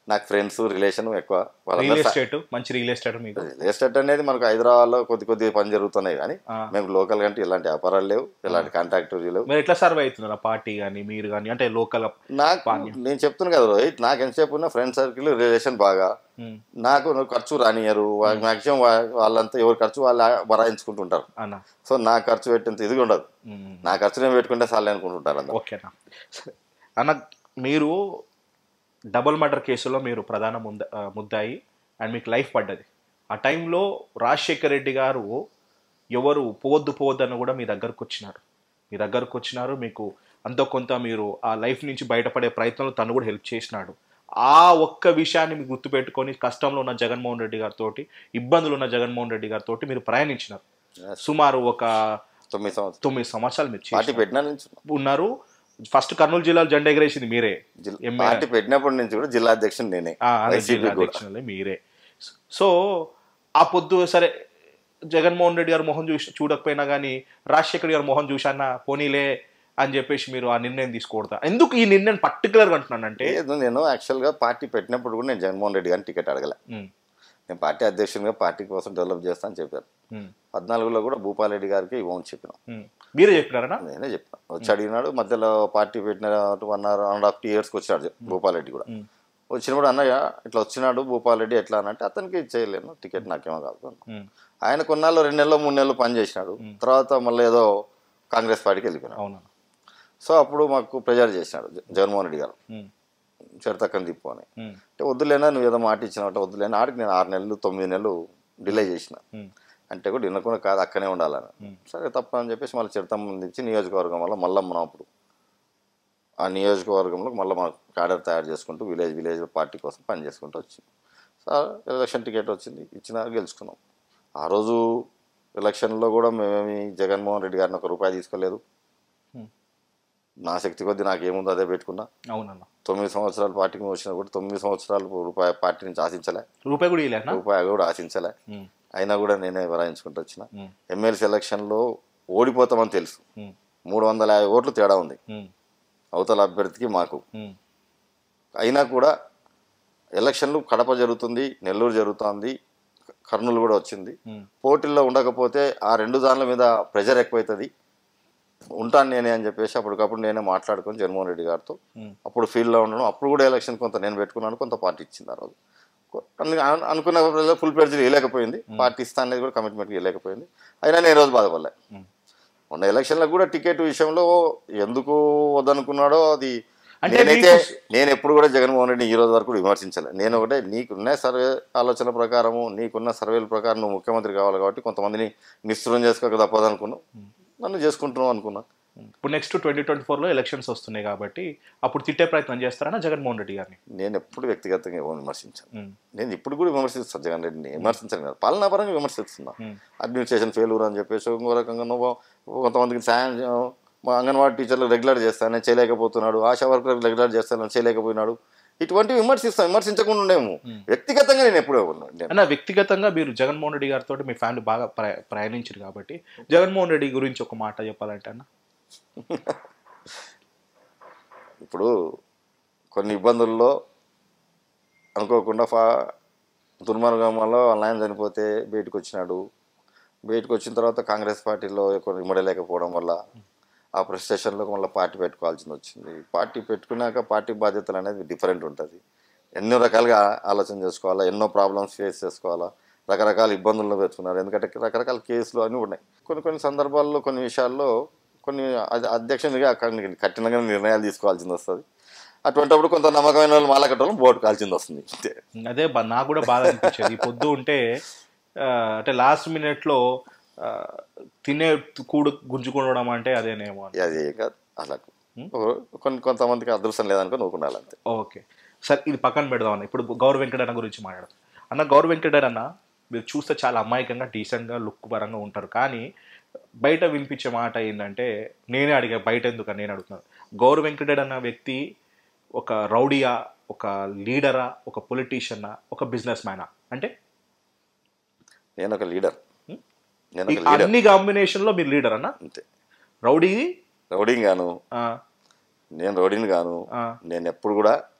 [SPEAKER 2] నాకు ఫ్రెండ్స్ రిలేషన్ ఎక్కువ
[SPEAKER 1] రియల్
[SPEAKER 2] వాళ్ళందరూ
[SPEAKER 1] ఎస్టేట్ మంచి రియల్ ఎస్టేట్ మీకు
[SPEAKER 2] రియల్ ఎస్టేట్ అనేది మనకు హైదరాబాద్లో కొద్ది కొద్ది పని జరుగుతున్నాయి కానీ
[SPEAKER 1] ఆ.
[SPEAKER 2] మేము లోకల్ కంటే ఇలాంటి వ్యాపారాలు లేవు ఇలాంటి కాంట్రాక్టర్ లేవు
[SPEAKER 1] మీరు ఎట్లా సర్వే అవుతున్నారు ఆ పార్టీ కానీ మీరు కానీ అంటే లోకల్
[SPEAKER 2] నాకు నేను చెప్తున్నాను కదా రోహిత్ నాకు ఎంతసేపు ఉన్న ఫ్రెండ్ సర్కిల్ రిలేషన్ బాగా నాకు నువ్వు ఖర్చు రానియరు మ్యాక్సిమం వాళ్ళంతా ఎవరి ఖర్చు వాళ్ళు భరాయించుకుంటుంటారు
[SPEAKER 1] అన్న
[SPEAKER 2] సో నా ఖర్చు పెట్టేంత ఇది ఉండదు
[SPEAKER 1] మ్మ్.
[SPEAKER 2] నా ఖర్చు నేను పెట్టుకుంటే చాలే అనుకుంటుంటారు అందరూ
[SPEAKER 1] ఓకేనా సరే. అన్న మీరు డబుల్ మర్డర్ కేసులో మీరు ప్రధాన ముద్ద ఆ, ముద్దాయి అండ్ మీకు లైఫ్ పడ్డది ఆ టైంలో రాజశేఖర్ రెడ్డి గారు ఎవరు పోవద్దు పోవద్దు అని కూడా మీ దగ్గరకు వచ్చినారు మీ దగ్గరకు వచ్చినారు మీకు అంతో కొంత మీరు ఆ లైఫ్ నుంచి బయటపడే ప్రయత్నంలో తను కూడా హెల్ప్ చేసినాడు ఆ ఒక్క విషయాన్ని మీరు గుర్తుపెట్టుకొని కష్టంలో ఉన్న జగన్మోహన్ రెడ్డి గారితో ఇబ్బందులు ఉన్న జగన్మోహన్ రెడ్డి గారితో మీరు ప్రయాణించినారు సుమారు ఒక
[SPEAKER 2] తొమ్మిది సంవత్సరాలు
[SPEAKER 1] తొమ్మిది సంవత్సరాలు మీరు
[SPEAKER 2] పార్టీ
[SPEAKER 1] చేసినారు.
[SPEAKER 2] పెట్టిన నుంచి
[SPEAKER 1] ఉన్నారు ఫస్ట్ కర్నూలు జిల్లాలో జెండా ఎగరేసింది మీరే
[SPEAKER 2] జిల్-
[SPEAKER 1] ఎమ్మె-
[SPEAKER 2] పార్టీ పెట్టినప్పటి నుంచి కూడా జిల్లా అధ్యక్షుడు నేనే
[SPEAKER 1] ఆ, అదే
[SPEAKER 2] వైసీపీ
[SPEAKER 1] జిల్లా
[SPEAKER 2] కూడా
[SPEAKER 1] అధ్యక్షులే మీరే సో ఆ పొద్దు సరే జగన్మోహన్ రెడ్డి గారు మొహం చూసి చూడకపోయినా కానీ రాజశేఖర్ గారు మొహం చూశాన్న పోనీలే అని చెప్పేసి మీరు ఆ నిర్ణయం తీసుకోకూడదా ఎందుకు ఈ నిర్ణయం పర్టికులర్గా అంటున్నానంటే
[SPEAKER 2] లేదు నేను యాక్చువల్గా పార్టీ పెట్టినప్పుడు కూడా నేను జగన్మోహన్ రెడ్డి గారిని టికెట్ అడగలే
[SPEAKER 1] ఉమ్,
[SPEAKER 2] నేను పార్టీ అధ్యక్షునిగా పార్టీ కోసం డెవలప్ చేస్తా అని చెప్పాను
[SPEAKER 1] ఉమ్,
[SPEAKER 2] పద్నాలుగులో కూడా భూపాలరెడ్డి గారికి ఇవ్వమని చెప్పిన
[SPEAKER 1] ఉమ్. మీరే చెప్పినారనా
[SPEAKER 2] నేనే చెప్పిన వచ్చి అడిగినాడు మధ్యలో పార్టీ పెట్టిన one hour one and half two ఇయర్స్కి వచ్చాడు భూపాలరెడ్డి కూడా
[SPEAKER 1] ఉమ్,
[SPEAKER 2] వచ్చినప్పుడు అన్నయ్య ఇట్లా వచ్చినాడు భూపాలరెడ్డి ఎట్లా అని అంటే అతనికి చేయలేను టికెట్ నాకేమో కాదు అన్నాడు.
[SPEAKER 1] ఉమ్,
[SPEAKER 2] ఆయన కొన్నాళ్ళు రెండు నెలలు మూడు నెలలు పని చేసినాడు తర్వాత మళ్ళీ ఏదో కాంగ్రెస్ పార్టీకి వెళ్ళిపోయినాడు
[SPEAKER 1] అవునా
[SPEAKER 2] సో అప్పుడు మాకు ప్రెజర్ చేసినాడు జ- జగన్మోహన్ రెడ్డి గారు
[SPEAKER 1] ఉమ్,
[SPEAKER 2] చరితక్కని తిప్పు అని
[SPEAKER 1] ఉమ్,
[SPEAKER 2] అంటే వద్దులేనా నువ్వు ఏదో మాట ఇచ్చినావు వద్దులేనా ఆడికి నేను ఆరు నెలలు తొమ్మిది నెలలు డిలే చేసిన
[SPEAKER 1] ఉమ్,
[SPEAKER 2] అంటే కూడా వినకుండా కాదు అక్కనే ఉండాలని సరే తప్ప అని చెప్పేసి మళ్ళీ చిడతమ్మ తెచ్చి నియోజకవర్గం వల్ల మళ్ళీ మనం అప్పుడు ఆ నియోజకవర్గంలో మళ్ళీ మనం క్యాడర్ తయారు చేసుకుంటూ విలేజ్ విలేజ్ పార్టీ కోసం పని చేసుకుంటూ వచ్చింది సార్ ఎలక్షన్ టికెట్ వచ్చింది ఇచ్చిన గెలుచుకున్నాం ఆ రోజు ఎలక్షన్లో కూడా మేమేమి జగన్మోహన్ రెడ్డి గారిని ఒక రూపాయి తీసుకోలేదు
[SPEAKER 1] ఉమ్,
[SPEAKER 2] నా శక్తి కొద్దీ నాకు ఏముందో అదే పెట్టుకున్నా
[SPEAKER 1] అవునన్న
[SPEAKER 2] తొమ్మిది సంవత్సరాలు పార్టీకి వచ్చినా కూడా తొమ్మిది సంవత్సరాలు రూపాయి పార్టీ నుంచి ఆశించలే
[SPEAKER 1] రూపాయి కూడా ఇవ్వలేనా
[SPEAKER 2] రూపాయి కూడా ఆశించలే
[SPEAKER 1] ఉమ్,
[SPEAKER 2] అయినా కూడా నేనే వరాయించుకుంటూ వచ్చిన
[SPEAKER 1] ఉమ్,
[SPEAKER 2] ఎమ్మెల్సీ ఎలక్షన్లో ఓడిపోతామని తెలుసు
[SPEAKER 1] ఉమ్,
[SPEAKER 2] మూడు వందల యాభై ఓట్లు తేడా ఉంది
[SPEAKER 1] ఉమ్,
[SPEAKER 2] అవతల అభ్యర్థికి మాకు
[SPEAKER 1] ఉమ్,
[SPEAKER 2] అయినా కూడా ఎలక్షన్లు కడప జరుగుతుంది నెల్లూరు జరుగుతుంది కర్నూలు కూడా వచ్చింది
[SPEAKER 1] ఉమ్,
[SPEAKER 2] పోటీల్లో ఉండకపోతే ఆ రెండు దానిల మీద ప్రెజర్ ఎక్కువవుతుంది ఉంటాను నేనే అని చెప్పేసి అప్పటికప్పుడు నేనే మాట్లాడుకొని జగన్మోహన్ రెడ్డి గారితో
[SPEAKER 1] ఉమ్,
[SPEAKER 2] అప్పుడు ఫీల్డ్లో ఉండడం అప్పుడు కూడా ఎలక్షన్ కొంత నేను పెట్టుకున్నాను కొంత పార్టీ ఇచ్చింది ఆ రోజు అను- అను- అనుకున్న ఫుల్ ప్లేజ్ వేయలేకపోయింది పార్టీ ఇస్తా అనేది కూడా కమిట్మెంట్ వేయలేకపోయింది అయినా నేను ఈ రోజు బాధపడలే
[SPEAKER 1] ఉమ్.
[SPEAKER 2] మొన్న ఎలక్షన్లకు కూడా టికెట్ విషయంలో ఎందుకు వద్దనుకున్నాడో అది
[SPEAKER 1] అంటే
[SPEAKER 2] నేనైతే
[SPEAKER 1] మీకు-
[SPEAKER 2] నేను ఎప్పుడు కూడా జగన్మోహన్ రెడ్డి ఈ రోజు వరకు విమర్శించలే నేను ఒకటే నీకున్న సర్వే ఆలోచన ప్రకారము నీకున్న సర్వేల ప్రకారం నువ్వు ముఖ్యమంత్రి కావాలి కాబట్టి కొంతమందిని నిస్సృం చేసుకోక తప్పదనుకున్నావు నన్ను చేసుకుంటున్నావు అనుకున్నా
[SPEAKER 1] ఇప్పుడు నెక్స్ట్ ట్వంటీ ట్వంటీ ఫోర్లో ఎలక్షన్స్ వస్తున్నాయి కాబట్టి అప్పుడు తిట్టే ప్రయత్నం చేస్తారనా జగన్మోహన్ రెడ్డి గారిని
[SPEAKER 2] నేను ఎప్పుడు వ్యక్తిగతంగా ఎవరు విమర్శించాను
[SPEAKER 1] ఉమ్,
[SPEAKER 2] నేను ఇప్పుడు కూడా విమర్శిస్తాను జగన్ రెడ్డిని విమర్శించాను కదా పాలనాపరంగా విమర్శిస్తున్నా
[SPEAKER 1] ఉమ్,
[SPEAKER 2] అడ్మినిస్ట్రేషన్ ఫెయిల్యూర్ అని చెప్పేసి ఇంకో రకంగా నువ్వు కొంతమందికి సాయం చే- మా అంగన్వాడీ టీచర్లు రెగ్యులర్ చేస్తానని చేయలేకపోతున్నాడు ఆశా వర్కర్లు రెగ్యులర్ చేస్తానని చేయలేకపోయినాడు ఇటువంటి విమర్శిస్తాం విమర్శించకుండా ఉండేము వ్యక్తిగతంగా నేను ఎప్పుడూ ఎవరు- నేను
[SPEAKER 1] అన్న వ్యక్తిగతంగా మీరు జగన్మోహన్ రెడ్డి గారితో మీ ఫ్యామిలీ బాగా ప్రయా- ప్రయాణించారు కాబట్టి జగన్మోహన్ రెడ్డి గురించి ఒక మాట చెప్పాలంటే అన్న
[SPEAKER 2] ఇప్పుడు కొన్ని ఇబ్బందుల్లో అనుకోకుండా ఫా దుర్మార్గం వల్ల వాళ్ళ ఆయన చనిపోతే బయటకు వచ్చినాడు బయటకు వచ్చిన తర్వాత కాంగ్రెస్ పార్టీలో కొన్ని ఇమ్మడలేకపోవడం వల్ల ఆ ప్రెస్టేషన్లో మళ్ళీ పార్టీ పెట్టుకోవాల్సింది వచ్చింది పార్టీ పెట్టుకున్నాక పార్టీ బాధ్యతలు అనేది డిఫరెంట్ ఉంటుంది ఎన్నో రకాలుగా ఆలోచన చేసుకోవాలా ఎన్నో ప్రాబ్లమ్స్ ఫేస్ చేసుకోవాలా రకరకాల ఇబ్బందుల్లో పెట్టుకున్నారు ఎందుకంటే రకరకాల కేసులు అన్నీ ఉన్నాయి కొన్ని కొన్ని సందర్భాల్లో కొన్ని విషయాల్లో కొన్ని అధ- అధ్యక్షునిగా కొన్ని కఠినంగా నిర్ణయాలు తీసుకోవాల్సింది వస్తుంది అటువంటిప్పుడు కొంత నమ్మకమైన వాళ్ళు మాలకట్టడం బోటు కాల్చింది వస్తుంది అంతే
[SPEAKER 1] అదే బా- నాకు కూడా బాధ అనిపించేది ఈ పొద్దు ఉంటే ఆ, అంటే లాస్ట్ మినిట్లో తినే కూడు గుంజుకోవడం అంటే అదేనేమో అని.
[SPEAKER 2] అది ఏం కాదు అలా కొన్ని కొంతమందికి అదృష్టం లేదనుకో నూకున్నాళ్ళు అంతే
[SPEAKER 1] ఓకే సరే ఇది పక్కన పెడదాం అన్న ఇప్పుడు గౌరవ వెంకటన్న గురించి మాట్లాడదాం అన్న గౌరవ వెంకటన్న మీరు చూస్తే చాలా అమాయకంగా డీసెంట్గా లుక్ పరంగా ఉంటారు కానీ బయట వినిపించే మాట ఏంటంటే నేనే అడిగా బయట ఎందుకు నేను అడుగుతున్నాను గౌరవ వెంకటరెడ్డి అన్న వ్యక్తి ఒక రౌడీయా ఒక లీడరా ఒక పొలిటీషియనా ఒక బిజినెస్ మ్యానా అంటే
[SPEAKER 2] నేను ఒక లీడర్ నేను
[SPEAKER 1] ఈ
[SPEAKER 2] ఒక లీడర్
[SPEAKER 1] అన్ని కాంబినేషన్లో మీరు లీడర్ అన్న
[SPEAKER 2] అంతే
[SPEAKER 1] రౌడీ
[SPEAKER 2] రౌడింగ్ గాను
[SPEAKER 1] ఆ,
[SPEAKER 2] నేను రౌడీని గాను
[SPEAKER 1] ఆ,
[SPEAKER 2] నేను ఎప్పుడు కూడా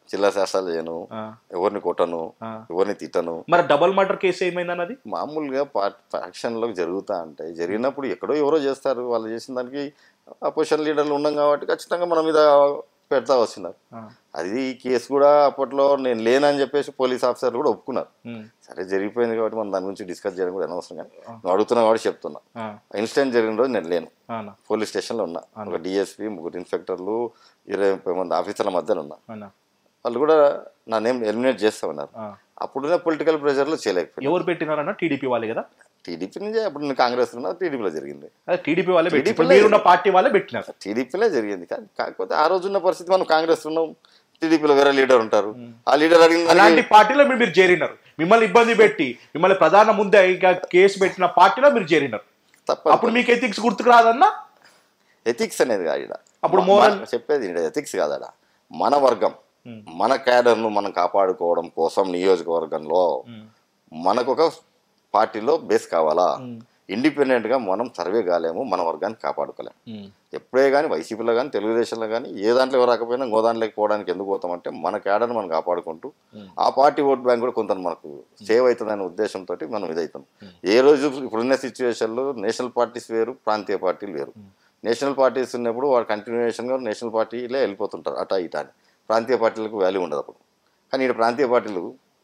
[SPEAKER 2] చిల్లర శాస్త్రాలు చేయను
[SPEAKER 1] ఆ,
[SPEAKER 2] ఎవరిని కొట్టను
[SPEAKER 1] ఆ.
[SPEAKER 2] ఎవరిని తిట్టను
[SPEAKER 1] మరి డబల్ మర్డర్ కేసు ఏమైందన్నది
[SPEAKER 2] మామూలుగా ఫ్యాక్షన్లో జరుగుతూ ఉంటాయి జరిగినప్పుడు ఎక్కడో ఎవరో చేస్తారు వాళ్ళు చేసిన దానికి అపోజిషన్ లీడర్లు ఉన్నాం కాబట్టి ఖచ్చితంగా మన మీద పెడతా వస్తున్నారు
[SPEAKER 1] ఆ,
[SPEAKER 2] అది ఈ కేసు కూడా అప్పట్లో నేను లేనని చెప్పేసి పోలీస్ ఆఫీసర్లు కూడా ఒప్పుకున్నారు
[SPEAKER 1] ఉమ్,
[SPEAKER 2] సరే జరిగిపోయింది కాబట్టి మనం దాని గురించి డిస్కస్ చేయడం కూడా అనవసరం కానీ నువ్వు అడుగుతున్నా కాబట్టి చెప్తున్నా
[SPEAKER 1] ఆ,
[SPEAKER 2] ఇన్సిడెంట్ జరిగిన రోజు నేను లేను
[SPEAKER 1] అవునా
[SPEAKER 2] పోలీస్ స్టేషన్లో ఉన్నా ఒక డిఎస్పీ ముగ్గురు ఇన్స్పెక్టర్లు ఇరవై ముప్పై మంది ఆఫీసర్ల మధ్యలో ఉన్నా
[SPEAKER 1] అవునా
[SPEAKER 2] వాళ్ళు కూడా నా నేమ్ ఎలిమినేట్ చేస్తా ఉన్నారు
[SPEAKER 1] ఆ.
[SPEAKER 2] అప్పుడున్న పొలిటికల్ ప్రెషర్లో చేయలేకపోయింది
[SPEAKER 1] ఎవరు పెట్టినారన్న టీడీపీ వాళ్ళే కదా
[SPEAKER 2] టీడీపీ నుంచే అప్పుడు నేను కాంగ్రెస్ ఉన్నా టీడీపీలో జరిగింది
[SPEAKER 1] అదే టీడీపీ వాళ్ళే పెట్టి
[SPEAKER 2] TDP
[SPEAKER 1] ఇప్పుడు
[SPEAKER 2] లే.
[SPEAKER 1] మీరున్న పార్టీ వాళ్ళే పెట్టినారు
[SPEAKER 2] టీడీపీలో జరిగింది కానీ కాకపోతే ఆ రోజున్న పరిస్థితి మనం కాంగ్రెస్ ఉన్నాం టీడీపీలో వేరే లీడర్ ఉంటారు ఆ లీడర్ అడిగిన
[SPEAKER 1] అలాంటి
[SPEAKER 2] దానికి
[SPEAKER 1] పార్టీలో మీరు మీరు చేరినారు మిమ్మల్ని ఇబ్బంది పెట్టి మిమ్మల్ని ప్రధాన ముందే ఇక కేసు పెట్టిన పార్టీలో మీరు చేరినారు
[SPEAKER 2] తప్ప
[SPEAKER 1] అప్పుడు మీకు ఎథిక్స్ గుర్తుకు రాదన్నా
[SPEAKER 2] ఎథిక్స్ అనేది కాదు ఈడ.
[SPEAKER 1] అప్పుడు
[SPEAKER 2] మ-
[SPEAKER 1] moral-
[SPEAKER 2] మన- చెప్పేది ఎథిక్స్ కాదడ మన వర్గం మన క్యాడర్ను మనం కాపాడుకోవడం కోసం నియోజకవర్గంలో మనకు ఒక పార్టీలో బేస్ కావాలా ఇండిపెండెంట్ గా మనం సర్వే కాలేము మన వర్గాన్ని కాపాడుకోలేము ఎప్పుడే కానీ వైసీపీలో కానీ తెలుగుదేశంలో కానీ ఏ దాంట్లో ఎవరు రాకపోయినా ఇంకో దాంట్లోకి పోవడానికి ఎందుకు పోతామంటే మన క్యాడర్ని మనం కాపాడుకుంటూ ఆ పార్టీ ఓట్ బ్యాంక్ కూడా కొంత మనకు సేవ్ అవుతుందనే ఉద్దేశంతో మనం ఇదవుతాం ఏ రోజు ఇప్పుడున్న సిచ్యువేషన్లో నేషనల్ పార్టీస్ వేరు ప్రాంతీయ పార్టీలు వేరు నేషనల్ పార్టీస్ ఉన్నప్పుడు వాడు కంటిన్యూషన్గా నేషనల్ పార్టీలే వెళ్ళిపోతుంటారు అటా ఇటా అని ప్రాంతీయ పార్టీలకు వాల్యూ ఉండదు అప్పుడు కానీ ఇక్కడ ప్రాంతీయ పార్టీలు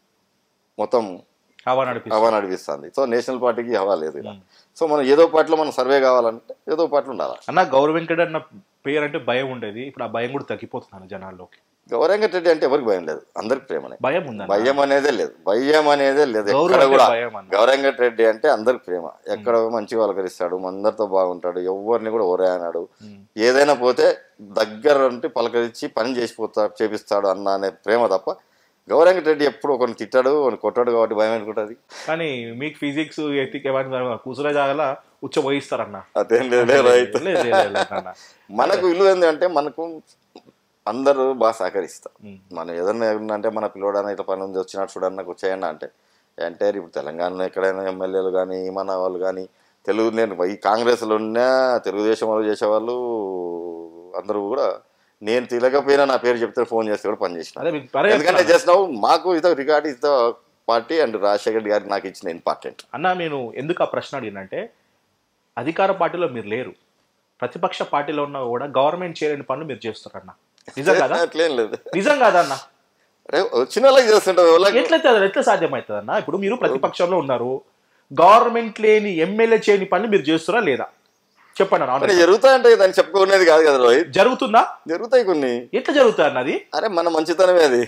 [SPEAKER 2] మొత్తం
[SPEAKER 1] హవా నడిపిస్తారు
[SPEAKER 2] హవా నడిపిస్తుంది సో నేషనల్ పార్టీకి హవా లేదు ఇక్కడ. సో మనం ఏదో పార్టీలో మనం సర్వే కావాలంటే ఏదో పార్టీలో ఉండాలి
[SPEAKER 1] అన్న గౌరవ వెంకట అన్న పేరు అంటే భయం ఉండేది ఇప్పుడు ఆ భయం కూడా తగ్గిపోతున్నాను జనాల్లోకి
[SPEAKER 2] గౌరంగరెడ్డి అంటే ఎవరికి భయం లేదు అందరికి ప్రేమనే
[SPEAKER 1] భయం ఉందన్న
[SPEAKER 2] భయం అనేదే లేదు భయం అనేదే లేదు
[SPEAKER 1] గౌరవం
[SPEAKER 2] ఎక్కడ
[SPEAKER 1] అంటే
[SPEAKER 2] కూడా
[SPEAKER 1] భయం అన్న.
[SPEAKER 2] గౌరంగ రెడ్డి అంటే అందరికి ప్రేమ ఎక్కడ మంచి పలకరిస్తాడు అందరితో బాగుంటాడు ఎవరిని కూడా ఒరే అన్నాడు ఏదైనా పోతే దగ్గర ఉంటే పలకరించి పని చేసిపోతా చేపిస్తాడు అన్న అనే ప్రేమ తప్ప గౌరంగ రెడ్డి ఎప్పుడు ఒకరిని తిట్టాడు ఒకరిని కొట్టాడు కాబట్టి భయం అనుకుంటుంది
[SPEAKER 1] కానీ మీకు ఫిజిక్స్ ఎథిక్ ఏమైనా కూసురే జాగలా ఉచ్చ పోయిస్తారన్న
[SPEAKER 2] అదేం లేదు రైతు
[SPEAKER 1] లేదు, లేదు, లేదు అన్న.
[SPEAKER 2] మనకు విలువ ఏంటంటే మనకు అందరూ బాగా సహకరిస్తారు
[SPEAKER 1] ఉమ్.
[SPEAKER 2] మనం ఏదన్నా ఏమన్నా అంటే మన పిల్లోడన్నా ఇట్లా పని ఉంది వచ్చినట్టు చూడన్నా నాకు వచ్చేయండి అంటే అంటే ఇప్పుడు తెలంగాణలో ఎక్కడైనా ఎమ్మెల్యేలు కానీ మన వాళ్ళు కానీ తెలుగు నేను ఈ కాంగ్రెస్లో ఉన్న తెలుగుదేశం వాళ్ళు చేసేవాళ్ళు అందరూ కూడా నేను తిరగపోయినా నా పేరు చెప్తే ఫోన్ చేస్తే కూడా పని చేసిన
[SPEAKER 1] అదే మీకు పరే
[SPEAKER 2] ఎందుకంటే చేసినావు మాకు ఇదో రికార్డ్ ఇదో పార్టీ అండ్ రాజశేఖర్ రెడ్డి గారికి నాకు ఇచ్చిన ఇంపార్టెంట్
[SPEAKER 1] అన్న నేను ఎందుకు ఆ ప్రశ్న అడిగినంటే అధికార పార్టీలో మీరు లేరు ప్రతిపక్ష పార్టీలో ఉన్నా కూడా గవర్నమెంట్ చేయలేని పనులు మీరు చేస్తారన్న నిజం కదా
[SPEAKER 2] అట్లేం లేదు
[SPEAKER 1] నిజం కాదన్న
[SPEAKER 2] అరే వచ్చిన వాళ్ళకి చేస్తుంటావు ఎవరికి
[SPEAKER 1] ఎట్లయితే అది ఎట్లా సాధ్యమవుతుంది అన్న ఇప్పుడు మీరు ప్రతిపక్షంలో ఉన్నారు గవర్నమెంట్ లేని ఎమ్మెల్యే చేయని పనులు మీరు చేస్తారా లేదా చెప్పండి అన్న
[SPEAKER 2] మరి జరుగుతాయంటే దాన్ని చెప్పుకునేది కాదు కదా రోహిత్
[SPEAKER 1] జరుగుతుందా
[SPEAKER 2] జరుగుతాయి కొన్ని
[SPEAKER 1] ఎట్లా జరుగుతుంది అన్నది
[SPEAKER 2] అరే మన మంచితనమే అది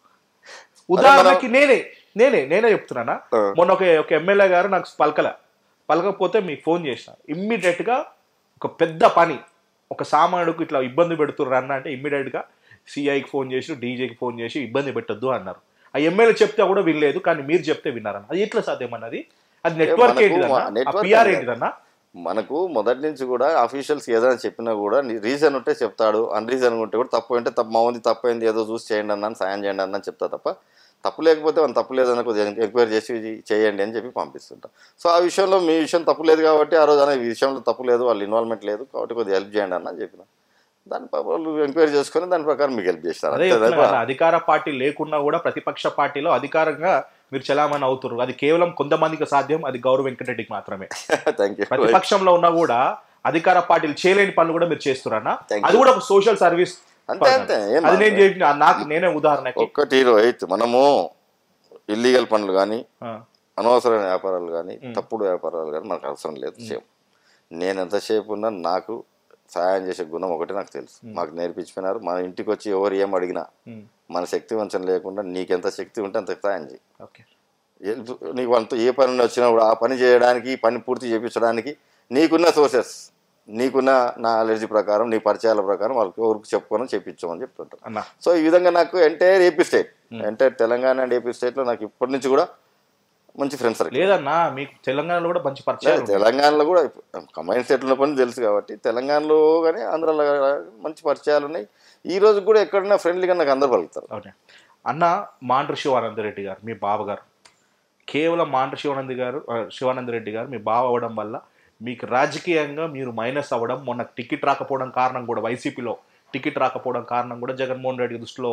[SPEAKER 1] ఉదాహరణకి నేనే నేనే నేనే చెప్తున్నానా
[SPEAKER 2] ఆ.
[SPEAKER 1] మొన్న ఒక ఒక ఎమ్మెల్యే గారు నాకు పలకల పలకపోతే మీకు ఫోన్ చేసిన ఇమ్మీడియట్ గా ఒక పెద్ద పని ఒక సామానుడికి ఇట్లా ఇబ్బంది పెడుతుర్రు అన్న అంటే ఇమ్మీడియట్ గా సిఐకి ఫోన్ చేసి డీజేకి ఫోన్ చేసి ఇబ్బంది పెట్టొద్దు అన్నారు ఆ ఎమ్మెల్యే చెప్తే కూడా వినలేదు కానీ మీరు చెప్తే విన్నారన్న అది ఎట్లా సాధ్యం అన్నది అది నెట్వర్క్
[SPEAKER 2] మనకు
[SPEAKER 1] ఏంటిదన్నా
[SPEAKER 2] మా- network
[SPEAKER 1] పిఆర్
[SPEAKER 2] అనేది-
[SPEAKER 1] ఏంటిదన్నా
[SPEAKER 2] మనకు మొదటి నుంచి కూడా అఫీషియల్స్ ఏదైనా చెప్పినా కూడా రీజన్ ఉంటే చెప్తాడు అన్ రీజన్ ఉంటే కూడా తప్పు అంటే తప్పు మా ఉంది తప్పు అయింది ఏదో చూసి చేయండి అన్న సాయం చేయండి అన్న చెప్తా తప్ప తప్పు లేకపోతే మనం తప్పు లేదన్న కొద్దిగా ఎంక్వైరీ చేసి ఇది చేయండి అని చెప్పి పంపిస్తుంటాం సో ఆ విషయంలో మీ విషయం తప్పు లేదు కాబట్టి ఆ రోజు అనే విషయంలో తప్పు లేదు వాళ్ళ ఇన్వాల్వ్మెంట్ లేదు కాబట్టి కొద్దిగా హెల్ప్ చేయండి అన్న చెప్పిన దాని ప- వాళ్ళు ఎంక్వైరీ చేసుకొని దాని ప్రకారం మీకు హెల్ప్ చేస్తారు
[SPEAKER 1] అదే
[SPEAKER 2] అంతే
[SPEAKER 1] చెప్తున్నా
[SPEAKER 2] తప్ప
[SPEAKER 1] కదా, అధికార పార్టీ లేకున్నా కూడా ప్రతిపక్ష పార్టీలో అధికారంగా మీరు చలామణి అవుతున్నారు అది కేవలం కొంతమందికి సాధ్యం అది గౌరవ వెంకటరెడ్డికి మాత్రమే
[SPEAKER 2] థ్యాంక్ యూ
[SPEAKER 1] ప్రతిపక్షంలో ఉన్నా కూడా అధికార పార్టీలు చేయలేని పనులు కూడా మీరు చేస్తున్నారన్నా
[SPEAKER 2] Thank
[SPEAKER 1] అది కూడా ఒక సోషల్ సర్వీస్
[SPEAKER 2] అంతే అంతే ఏం
[SPEAKER 1] అది నేను చెప్పిన నాకు నేనే ఉదాహరణకి
[SPEAKER 2] ఒక్కటి రోహిత్ మనము ఇల్లీగల్ పనులు కానీ
[SPEAKER 1] ఆ,
[SPEAKER 2] అనవసరమైన వ్యాపారాలు కానీ తప్పుడు వ్యాపారాలు కానీ మనకు అవసరం లేదు చేయం నేను ఎంతసేపు ఉన్నా నాకు సహాయం చేసే గుణం ఒకటి నాకు తెలుసు మాకు నేర్పించిపోయినారు మన ఇంటికి వచ్చి ఎవరు ఏం అడిగినా
[SPEAKER 1] ఉమ్,
[SPEAKER 2] మన శక్తి వంచన లేకుండా నీకెంత శక్తి ఉంటే అంత సహాయం చేయి
[SPEAKER 1] ఓకే
[SPEAKER 2] ఏ- నీకు అంత ఏ పని వచ్చినా కూడా ఆ పని చేయడానికి ఈ పని పూర్తి చేయించడానికి నీకున్న సోర్సెస్ నీకున్న నాలెడ్జ్ ప్రకారం నీ పరిచయాల ప్రకారం వాళ్ళకి ఎవరికి చెప్పుకొని చెప్పించామని చెప్తుంటారు
[SPEAKER 1] అన్న
[SPEAKER 2] సో ఈ విధంగా నాకు entire AP state entire Telangana and AP స్టేట్లో నాకు ఇప్పటి నుంచి కూడా మంచి ఫ్రెండ్స్ సర్కిల్
[SPEAKER 1] లేదన్నా మీకు తెలంగాణలో కూడా మంచి పరిచయాలు ఉన్నాయి.
[SPEAKER 2] తెలంగాణలో కూడా కంబైన్ స్టేట్ ఉన్న పని తెలుసు కాబట్టి తెలంగాణలో కానీ ఆంధ్రాలో కానీ మంచి పరిచయాలు ఉన్నాయి ఈ రోజు కూడా ఎక్కడైనా ఫ్రెండ్లీగా నాకు అందరు పలుకుతారు
[SPEAKER 1] ఓకే అన్న మాండ్ర శివానంద రెడ్డి గారు మీ బావగారు కేవలం మాండ్ర శివానంద గారు ఆ, శివానంద రెడ్డి గారు మీ బావ అవ్వడం వల్ల మీకు రాజకీయంగా మీరు మైనస్ అవ్వడం మొన్న టికెట్ రాకపోవడం కారణం కూడా వైసీపీలో టికెట్ రాకపోవడం కారణం కూడా జగన్మోహన్ రెడ్డి దృష్టిలో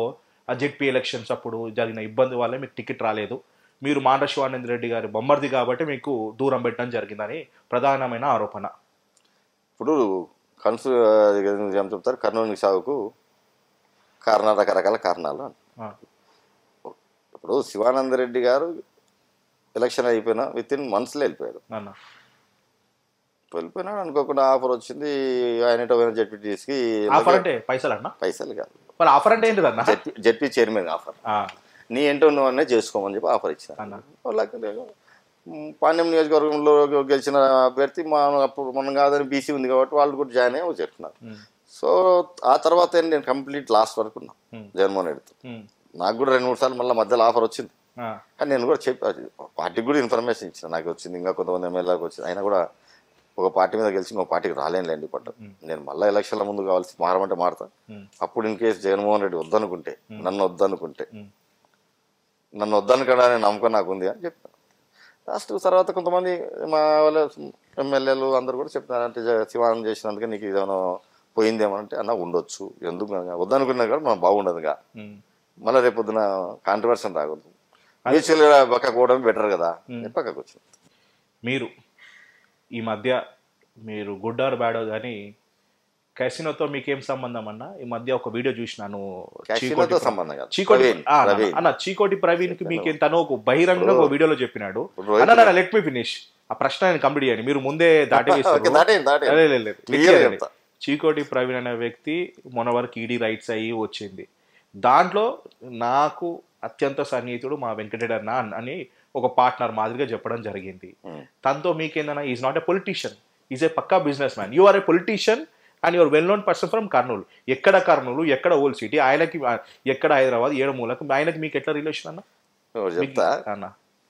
[SPEAKER 1] ఆ జెడ్పీ ఎలక్షన్స్ అప్పుడు జరిగిన ఇబ్బంది వల్లే మీకు టికెట్ రాలేదు మీరు మాండ్ర శివానంద రెడ్డి గారి బొమ్మర్ది కాబట్టి మీకు దూరం పెట్టడం జరిగిందని ప్రధానమైన ఆరోపణ
[SPEAKER 2] ఇప్పుడు కన్సు ఏం చెప్తారు కర్నూలు సాగుకు కారణాలు రకరకాల కారణాలు అని.
[SPEAKER 1] ఆ,
[SPEAKER 2] ఇప్పుడు శివానందరెడ్డి గారు ఎలక్షన్ అయిపోయినా విత్ ఇన్ మంత్స్లో వెళ్ళిపోయాడు
[SPEAKER 1] నాన్న
[SPEAKER 2] వెళ్ళిపోయినాడు అనుకోకుండా ఆఫర్ వచ్చింది ఆయన ఎటో పోయిన జెడ్పీటీస్కి
[SPEAKER 1] ఆఫర్ అంటే పైసలు అన్న
[SPEAKER 2] పైసలు కాదు
[SPEAKER 1] మరి ఆఫర్ అంటే ఏంటిదన్న
[SPEAKER 2] జెడ్పీ జెడ్పీ చైర్మన్ ఆఫర్
[SPEAKER 1] ఆ,
[SPEAKER 2] నీ ఏంటో నువ్వు అన్నీ చేసుకోమని చెప్పి ఆఫర్ ఇచ్చిన
[SPEAKER 1] అన్న.
[SPEAKER 2] వాళ్ళకి నేను, మ్, పాండ్యం నియోజకవర్గంలో గెలిచిన అభ్యర్థి మా అప్పుడు మనం కాదని బీసీ ఉంది కాబట్టి వాళ్ళు కూడా జాయిన్ అయ్యి చెప్తున్నారు
[SPEAKER 1] ఉమ్,
[SPEAKER 2] సో ఆ తర్వాత ఏంటి నేను కంప్లీట్ లాస్ట్ వరకు ఉన్నా
[SPEAKER 1] ఉమ్,
[SPEAKER 2] జగన్మోహన్ రెడ్డితో
[SPEAKER 1] ఉమ్,
[SPEAKER 2] నాకు కూడా రెండు మూడు సార్లు మళ్ళీ మధ్యలో ఆఫర్ వచ్చింది
[SPEAKER 1] ఆ,
[SPEAKER 2] కానీ నేను కూడా చెప్పి అది పార్టీకి కూడా ఇన్ఫర్మేషన్ ఇచ్చిన నాకు వచ్చింది ఇంకా కొంతమంది ఎమ్మెల్యేలకు వచ్చింది అయినా కూడా ఒక పార్టీ మీద గెలిచి ఇంకో పార్టీకి రాలేనులేండి పట్టు నేను మళ్ళీ ఎలక్షన్ల ముందు కావాల్సి మారమంటే మారతా
[SPEAKER 1] ఉమ్,
[SPEAKER 2] అప్పుడు ఇన్ కేసు జగన్మోహన్ రెడ్డి వద్దనుకుంటే నన్ను వద్దనుకుంటే
[SPEAKER 1] ఉమ్,
[SPEAKER 2] నన్ను వద్దనుకోడా నేను నమ్మకం నాకు ఉంది అని చెప్పాను లాస్ట్ తర్వాత కొంతమంది మా వాళ్ళ ఎమ్మెల్యేలు అందరూ కూడా చెప్తున్నారు అంటే జ- శివానందం చేసినందుకే నీకు ఇదేమైనా పోయిందేమో అంటే అన్న ఉండొచ్చు ఎందుకు అనగా వద్దనుకున్నా కూడా మనం బాగుండదుగా
[SPEAKER 1] ఉమ్.
[SPEAKER 2] మళ్ళీ రేపు పొద్దున కాంట్రవర్షన్ రాకూడదు మ్యూచువల్గా పక్కకు పోవడం బెటర్ కదా నేను పక్కకు వచ్చింది
[SPEAKER 1] మీరు ఈ మధ్య మీరు గుడ్ ఆర్ బ్యాడో కానీ క్యాసినోతో మీకేం సంబంధం అన్న ఈ మధ్య ఒక వీడియో చూసినాను
[SPEAKER 2] క్యాషినోతో సంబంధం కాదు
[SPEAKER 1] చీకోటి
[SPEAKER 2] ప్రవీణ్,
[SPEAKER 1] ఆ, అన్న,
[SPEAKER 2] ప్రవీణ్.
[SPEAKER 1] అన్న చీకోటి ప్రవీణ్ కి మీకేం తను ఒక బహిరంగంగా ఒక వీడియోలో చెప్పినాడు
[SPEAKER 2] రోహిత్
[SPEAKER 1] అన్న లెట్ మీ ఫినిష్ ఆ ప్రశ్న నేను కంప్లీట్ చేయండి మీరు ముందే దాటవేస్తారు
[SPEAKER 2] ఓకే, దాటేయండి, దాటేయండి.
[SPEAKER 1] లేదు, లేదు, లేదు.
[SPEAKER 2] Clear
[SPEAKER 1] Clear
[SPEAKER 2] చెప్తా.
[SPEAKER 1] చీకోటి ప్రవీణ్ అనే వ్యక్తి మొన్న వరకు ఈడీ రైట్స్ అయ్యి వచ్చింది దాంట్లో నాకు అత్యంత సన్నిహితుడు మా వెంకటరెడ్డి అన్న అన్- అని ఒక పార్ట్నర్ మాదిరిగా చెప్పడం జరిగింది
[SPEAKER 2] ఉమ్.
[SPEAKER 1] తనతో మీకేందన్నా is not a politician is a పక్కా business man you are a politician and your well known person from Kurnool ఎక్కడ కర్నూలు ఎక్కడ ఓల్డ్ సిటీ ఆయనకి ఎక్కడ హైదరాబాద్ ఏడు మూలకు ఆయనకి మీకు ఎట్లా రిలేషన్ అన్న
[SPEAKER 2] ఒకటి చెప్తా
[SPEAKER 1] అన్న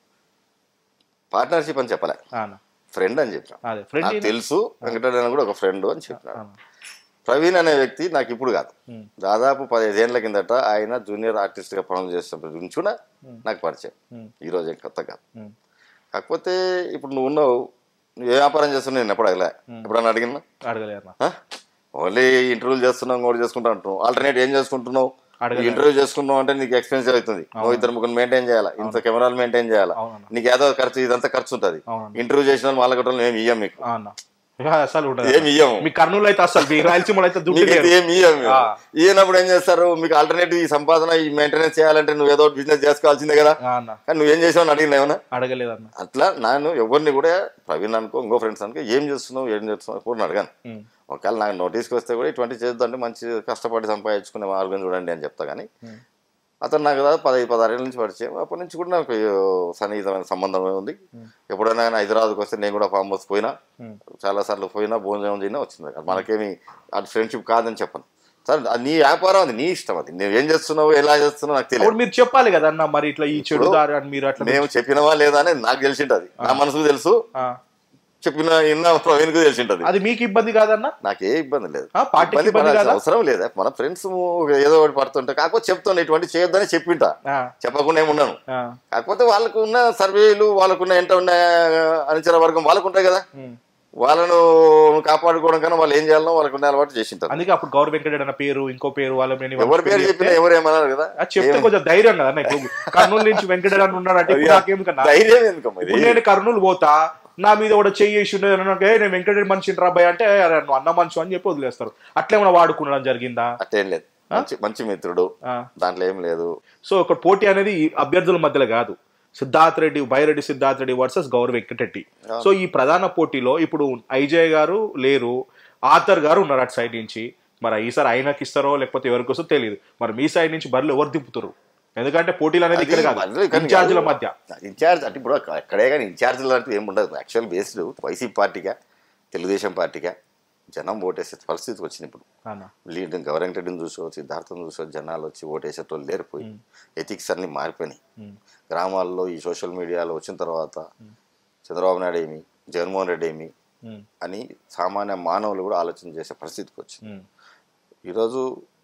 [SPEAKER 2] పార్ట్నర్షిప్ అని చెప్పలే
[SPEAKER 1] అన్న
[SPEAKER 2] ఫ్రెండ్ అని చెప్పిన
[SPEAKER 1] అదే ఫ్రెండ్
[SPEAKER 2] నాకు తెలుసు వెంకటరెడ్డి కూడా ఒక ఫ్రెండ్ అని చెప్పినాడు ప్రవీణ్ అనే వ్యక్తి నాకు ఇప్పుడు కాదు
[SPEAKER 1] Hmm.
[SPEAKER 2] దాదాపు పదిహేనుల కిందట ఆయన జూనియర్ ఆర్టిస్ట్గా పనులు చేసినప్పటి నుంచి కూడా నాకు పరిచయం ఈ రోజు ఏం కొత్త కాదు కాకపోతే ఇప్పుడు నువ్వు ఉన్నావు నువ్వు ఏ వ్యాపారం చేస్తున్నావు నేను ఎప్పుడు అడగలే ఎప్పుడన్నా అడిగినా
[SPEAKER 1] అడగలే అన్న
[SPEAKER 2] ఓన్లీ ఇంటర్వ్యూలు చేస్తున్నావు కూడా చేసుకుంటా అంటున్నావు ఆల్టర్నేట్ ఏం చేసుకుంటున్నావు
[SPEAKER 1] అడగలేదు.
[SPEAKER 2] ఇంటర్వ్యూ చేసుకున్నావు అంటే నీకు ఎక్స్పెన్సివ్ అవుతుంది నువ్వు ఇద్దరు ముగ్గురు మెయింటైన్ చేయాలా ఇంత కెమెరాలు మెయింటైన్ చేయాలా
[SPEAKER 1] అవునన్న.
[SPEAKER 2] నీకు ఏదో ఖర్చు ఇదంతా ఖర్చు ఉంటుంది
[SPEAKER 1] అవునన్న.
[SPEAKER 2] ఇంటర్వ్యూ చేసిన వాళ్ళు వాళ్ళ గట్టలు మేము ఇయ్యం మీకు
[SPEAKER 1] ఆ అన్న ఇక అసలు ఉండదు
[SPEAKER 2] ఏమి ఇయ్యము
[SPEAKER 1] మీ కర్నూలు అయితే అసలు మీ రాయలసీమలో అయితే దుడ్డు
[SPEAKER 2] నీకైతే
[SPEAKER 1] లేదు.
[SPEAKER 2] ఏమి ఇయ్యం మేము.
[SPEAKER 1] ఆ.
[SPEAKER 2] ఇయ్యనప్పుడు ఏం చేస్తారు మీకు ఆల్టర్నేటివ్ ఈ సంపాదన ఈ మెయింటెనెన్స్ చేయాలంటే నువ్వు ఏదో బిజినెస్ చేసుకోవాల్సిందే కదా
[SPEAKER 1] ఆ అన్న
[SPEAKER 2] కానీ నువ్వేం చేసావు అడిగిన ఏమన్నా
[SPEAKER 1] అడగలేదన్న
[SPEAKER 2] అట్లా నేను ఎవరిని కూడా ప్రవీణ్ అనుకో ఇంకో ఫ్రెండ్స్ అనుకో ఏం చేస్తున్నావు ఏం చేస్తున్నావు కూడా అడగాను
[SPEAKER 1] ఉమ్,
[SPEAKER 2] ఒకవేళ నాకు నోటీస్కి వస్తే కూడా ఇటువంటి చేద్దాంటే మంచి కష్టపడి సంపాదించుకునే మార్గం చూడండి అని చెప్తా కానీ
[SPEAKER 1] ఉమ్.
[SPEAKER 2] అతను నాకు దాదాపు పదహైదు పదహారేళ్ళ నుంచి పరిచయం అప్పటి నుంచి కూడా నాకు సన్నిహితమైన సంబంధం ఉంది ఎప్పుడైనా కానీ హైదరాబాద్కి వస్తే నేను కూడా ఫామ్ హౌస్ పోయినా
[SPEAKER 1] ఉమ్.
[SPEAKER 2] చాలా సార్లు పోయినా భోజనం చేయినా వచ్చింది మనకేమి అది ఫ్రెండ్షిప్ కాదని చెప్పను సరే అది నీ వ్యాపారం అది నీ ఇష్టం అది నువ్వు ఏం చేస్తున్నావు ఎలా చేస్తున్నావు నాకు తెలియదు
[SPEAKER 1] అప్పుడు మీరు చెప్పాలి కదా అన్న మరి ఇట్లా ఈ చెడు దారి అని మీరు అట్లా
[SPEAKER 2] మేము చెప్పినవా లేదా అని నాకు తెలిసింటది నా మనసుకు తెలుసు
[SPEAKER 1] ఆ,
[SPEAKER 2] చెప్పిన ఇన్న ప్రవీణ్కు తెలిసింటది
[SPEAKER 1] అది మీకు ఇబ్బంది కాదన్న
[SPEAKER 2] నాకు ఏ ఇబ్బంది లేదు
[SPEAKER 1] ఆ, పార్టీకి
[SPEAKER 2] ఇబ్బంది
[SPEAKER 1] ఇబ్బంది
[SPEAKER 2] పడాల్సిన
[SPEAKER 1] కాదా?
[SPEAKER 2] అవసరం లేదా మన ఫ్రెండ్స్ ఏదో ఒకటి పడుతుంటే కాకపోతే చెప్తాను ఇటువంటి చేయొద్దని చెప్పింటా
[SPEAKER 1] ఆ,
[SPEAKER 2] చెప్పకుండా ఏమి ఉన్నాను
[SPEAKER 1] ఆ,
[SPEAKER 2] కాకపోతే వాళ్ళకు ఉన్న సర్వేలు వాళ్ళకున్న ఎంత ఉన్న అనుచర వర్గం వాళ్ళకు ఉంటాయి కదా
[SPEAKER 1] ఉమ్.
[SPEAKER 2] వాళ్ళను కాపాడుకోవడం కన్నా వాళ్ళు ఏం చేయాలో వాళ్ళకు ఉన్న అలవాటు చేసింటారు
[SPEAKER 1] అందుకే అప్పుడు గౌరవ వెంకటరెడ్డి అన్న పేరు ఇంకో పేరు వాళ్ళ మీద ఇవన్నీ
[SPEAKER 2] ఎవరి పేరు
[SPEAKER 1] చెప్తే-
[SPEAKER 2] చెప్పినా ఎవరు ఏమన్నారు కదా
[SPEAKER 1] అది చెప్తే కొంచెం ధైర్యం కదా అన్న ఇప్పుడు కర్నూలు నుంచి వెంకటరెడ్డి అన్న ఉన్నాడంటే ఇప్పుడు నాకేం కన్నా
[SPEAKER 2] ధైర్యం ఎందుకమ్మా ఇది
[SPEAKER 1] ఇప్పుడు నేను కర్నూలు పోతా నా మీద కూడా చెయ్యేసి నేను వెంకటరెడ్డి మనిషిని రాబాయ్ అంటే అరే నువ్వు అన్న మనిషి అని చెప్పి వదిలేస్తారు అట్లేమైనా వాడుకునడం జరిగిందా
[SPEAKER 2] అట్టేం లేదు మంచి మంచి మిత్రుడు
[SPEAKER 1] ఆ.
[SPEAKER 2] దాంట్లో ఏం లేదు
[SPEAKER 1] సో ఒక పోటీ అనేది ఈ అభ్యర్థుల మధ్యలో కాదు సిద్ధార్థ్ రెడ్డి బైరెడ్డి సిద్ధార్థ్ రెడ్డి వర్సెస్ గౌరవ్ వెంకటరెడ్డి సో ఈ ప్రధాన పోటీలో ఇప్పుడు ఐజయ్ గారు లేరు ఆథర్ గారు ఉన్నారు అటు సైడ్ నుంచి మరి ఈసారి ఆయనకి ఇస్తారో లేకపోతే ఎవరికి వస్తుందో తెలియదు మరి మీ సైడ్ నుంచి బరిలో ఎవరు దింపుతారు ఎందుకంటే పోటీలు అనేది ఇక్కడ కాదు
[SPEAKER 2] అది కానీ
[SPEAKER 1] ఇన్ఛార్జీల మధ్య
[SPEAKER 2] ఇన్ఛార్జ్ అంటే ఇప్పుడు అక్కడే కానీ ఇన్ఛార్జ్ లాంటివి ఏమి ఉండదు యాక్చువల్ బేస్డ్ వైసీపీ పార్టీగా తెలుగుదేశం పార్టీగా జనం ఓటేసే పరిస్థితి వచ్చింది ఇప్పుడు
[SPEAKER 1] అన్న
[SPEAKER 2] లీడ్ గౌరంగ్ రెడ్డిని చూసో సిద్ధార్థం చూసో జనాలు వచ్చి ఓటేసేటోళ్ళు లేరిపోయి ఎథిక్స్ అన్ని మారిపోయినాయి
[SPEAKER 1] ఉమ్.
[SPEAKER 2] గ్రామాల్లో ఈ సోషల్ మీడియాలో వచ్చిన తర్వాత చంద్రబాబు నాయుడు ఏమి జగన్మోహన్ రెడ్డి ఏమి
[SPEAKER 1] ఉమ్.
[SPEAKER 2] అని సామాన్య మానవులు కూడా ఆలోచన చేసే పరిస్థితికి వచ్చింది
[SPEAKER 1] ఉమ్.
[SPEAKER 2] ఈరోజు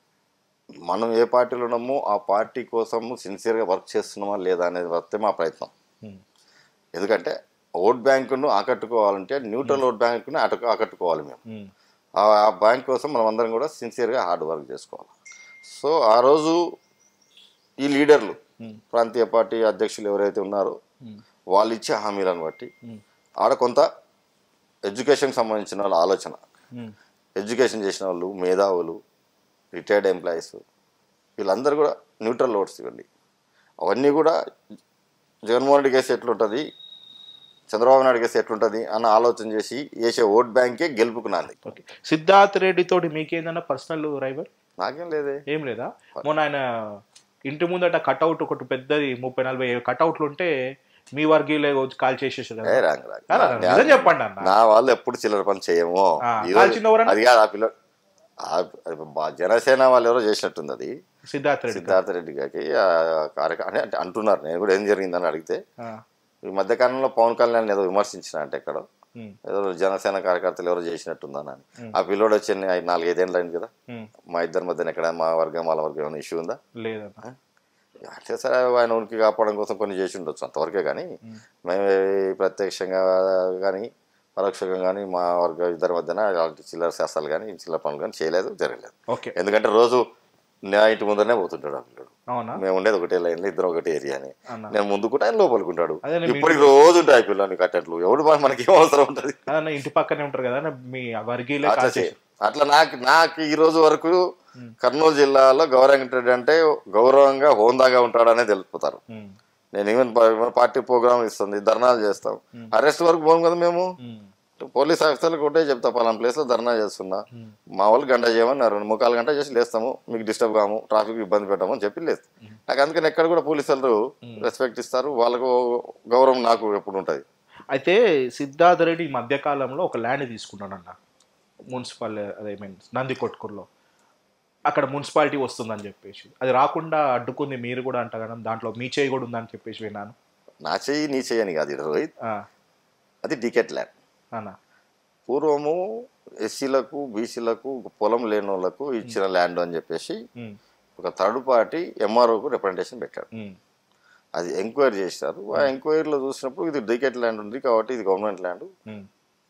[SPEAKER 2] మనం ఏ పార్టీలో ఉన్నామో ఆ పార్టీ కోసము సిన్సియర్గా వర్క్ చేస్తున్నామా లేదా అనేది వస్తే మా ప్రయత్నం
[SPEAKER 1] ఉమ్.
[SPEAKER 2] ఎందుకంటే ఓట్ బ్యాంకును ఆకట్టుకోవాలంటే న్యూట్రల్ ఓట్ బ్యాంకును ఆటకు ఆకట్టుకోవాలి మేము
[SPEAKER 1] ఉమ్.
[SPEAKER 2] ఆ ఆ బ్యాంక్ కోసం మనం అందరం కూడా సిన్సియర్గా హార్డ్ వర్క్ చేసుకోవాలి సో ఆ రోజు ఈ లీడర్లు
[SPEAKER 1] ఉమ్,
[SPEAKER 2] ప్రాంతీయ పార్టీ అధ్యక్షులు ఎవరైతే ఉన్నారో
[SPEAKER 1] ఉమ్,
[SPEAKER 2] వాళ్ళు ఇచ్చే హామీలను బట్టి
[SPEAKER 1] ఉమ్,
[SPEAKER 2] ఆడ కొంత ఎడ్యుకేషన్కి సంబంధించిన వాళ్ళ ఆలోచన
[SPEAKER 1] ఉమ్,
[SPEAKER 2] ఎడ్యుకేషన్ చేసిన వాళ్ళు మేధావులు రిటైర్డ్ ఎంప్లాయీస్ వీళ్ళందరూ కూడా న్యూట్రల్ ఓట్స్ ఇవ్వండి అవన్నీ కూడా జగన్మోహన్ రెడ్డి కేసు ఎట్లుంటుంది చంద్రబాబు నాయుడు కేసు ఎట్లుంటుంది అన్న ఆలోచన చేసి వేసే ఓట్ బ్యాంకే గెలుపుకున్నాను
[SPEAKER 1] ఓకే సిద్ధార్థ్ రెడ్డి తోటి మీకేందన్నా పర్సనల్ రైవర్
[SPEAKER 2] నాకేం లేదే
[SPEAKER 1] ఏం లేదా మొన్న ఆయన ఇంటి ముందట కట్అవుట్ ఒకటి పెద్దది ముప్పై నలభై కట్అవుట్లు ఉంటే మీ వర్గీయులే వచ్చి కాల్ చేసేసారు
[SPEAKER 2] ఏ
[SPEAKER 1] కదా
[SPEAKER 2] రాంగ్ రాంగ్.
[SPEAKER 1] అలా
[SPEAKER 2] నా-
[SPEAKER 1] నిజం చెప్పండి అన్న
[SPEAKER 2] నా వాళ్ళు ఎప్పుడు చిల్లర పని చేయము
[SPEAKER 1] ఆ,
[SPEAKER 2] ఈరోజు-
[SPEAKER 1] కాల్చింది ఎవరన్నా?
[SPEAKER 2] అది కాదు ఆ పిల్ల ఆ- అది బా- జనసేన వాళ్ళు ఎవరో చేసినట్టుంది అది
[SPEAKER 1] సిద్ధార్థ్ రెడ్డి
[SPEAKER 2] సిద్ధార్థ రెడ్డి గారికి ఆ కార్యక్రమం అంటే అంటే అంటున్నారు నేను కూడా ఏం జరిగిందని అడిగితే
[SPEAKER 1] ఆ,
[SPEAKER 2] ఈ మధ్యకాలంలో పవన్ కళ్యాణ్ ఏదో విమర్శించిన అంటే ఎక్కడ
[SPEAKER 1] ఉమ్,
[SPEAKER 2] ఏదో జనసేన కార్యకర్తలు ఎవరో చేసినట్టుందని అని ఆ పిల్లోడు వచ్చి ఎన్ని- ఐదు నాలుగైదేళ్ళు అయింది కదా
[SPEAKER 1] ఉమ్,
[SPEAKER 2] మా ఇద్దరి మధ్యన ఎక్కడ మా వర్గం వాళ్ళ వర్గం ఏమైనా ఇష్యూ ఉందా
[SPEAKER 1] లేదన్న
[SPEAKER 2] అంటే సరే ఆయన ఉనికి కాపాడడం కోసం కొన్ని చేసి ఉండొచ్చు అంతవరకే కానీ మేము ఏ ప్రత్యక్షంగా కానీ పరోక్షంగా కానీ మా వర్గ ఇద్దరి మధ్యన అలాంటి చిల్లర శాస్త్రాలు కానీ చిల్లర పనులు కానీ చేయలేదు జరగలేదు
[SPEAKER 1] ఓకే
[SPEAKER 2] ఎందుకంటే రోజు నా ఇంటి ముందరనే పోతుంటాడు ఆ పిల్లడు
[SPEAKER 1] అవునా
[SPEAKER 2] మేము ఉండేది ఒకటే లైన్లో ఇద్దరు ఒకటే ఏరియా అని
[SPEAKER 1] అన్న
[SPEAKER 2] నేను ముందుకుంటే ఆయన లోపలికుంటాడు
[SPEAKER 1] అదే నేను
[SPEAKER 2] ఇప్పటికి రోజు ఉంటాయి ఆ పిల్లలు కట్టట్లు ఎవడు మన- మనకి ఏం అవసరం ఉంటుంది
[SPEAKER 1] అదన్న ఇంటి పక్కనే ఉంటారు కదా అన్న, మీ వర్గీయులే
[SPEAKER 2] అట్లా
[SPEAKER 1] కాల్
[SPEAKER 2] చే-
[SPEAKER 1] చేసి
[SPEAKER 2] అట్లా నాకు నాకు ఈ రోజు వరకు కర్నూలు జిల్లాలో గౌరవంగా అంటే గౌరవంగా హోందాగా ఉంటాడనే తెలుపుతారు
[SPEAKER 1] ఉమ్,
[SPEAKER 2] నేను ఈవెన్ ప- పార్టీ ప్రోగ్రామ్ ఇస్తుంది ధర్నాలు చేస్తాం అరెస్ట్ వరకు పోం కదా మేము
[SPEAKER 1] ఉమ్,
[SPEAKER 2] పోలీస్ ఆఫీసర్లకు ఒకటే చెప్తా పలానా ప్లేస్లో ధర్నా చేస్తున్నా మా వాళ్ళు గంట చేయమని రెండు ముక్కాలు గంట చేసి లేస్తాము మీకు డిస్టర్బ్ కాము ట్రాఫిక్ ఇబ్బంది పెట్టాము అని చెప్పి లేదు నాకు అందుకని ఎక్కడ కూడా పోలీసులు రెస్పెక్ట్ ఇస్తారు వాళ్ళకు గౌరవం నాకు ఎప్పుడు ఉంటుంది
[SPEAKER 1] అయితే సిద్ధార్థ రెడ్డి ఈ మధ్యకాలంలో ఒక ల్యాండ్ తీసుకున్నాడన్న మున్సిపల్ అదే మీన్ నంది కొట్కూరులో అక్కడ మున్సిపాలిటీ వస్తుందని చెప్పేసి అది రాకుండా అడ్డుకుంది మీరు కూడా అంట కదా దాంట్లో మీ చేయి కూడా ఉందని చెప్పేసి విన్నాను
[SPEAKER 2] నా చెయ్యి నీ చెయ్యి అని కాదు ఈడ రోహిత్
[SPEAKER 1] ఆ,
[SPEAKER 2] అది డికెట్ ల్యాండ్
[SPEAKER 1] అన్న
[SPEAKER 2] పూర్వము ఎస్సీలకు బీసీలకు పొలం లేని వాళ్ళకు ఇచ్చిన ల్యాండ్ అని చెప్పేసి
[SPEAKER 1] ఉమ్,
[SPEAKER 2] ఒక థర్డ్ పార్టీ ఎంఆర్ఓకు రిప్రజెంటేషన్ పెట్టాడు
[SPEAKER 1] ఉమ్,
[SPEAKER 2] అది ఎంక్వైరీ చేశారు ఆ ఎంక్వైరీలో చూసినప్పుడు ఇది డికెట్ ల్యాండ్ ఉంది కాబట్టి ఇది గవర్నమెంట్ ల్యాండ్
[SPEAKER 1] ఉమ్,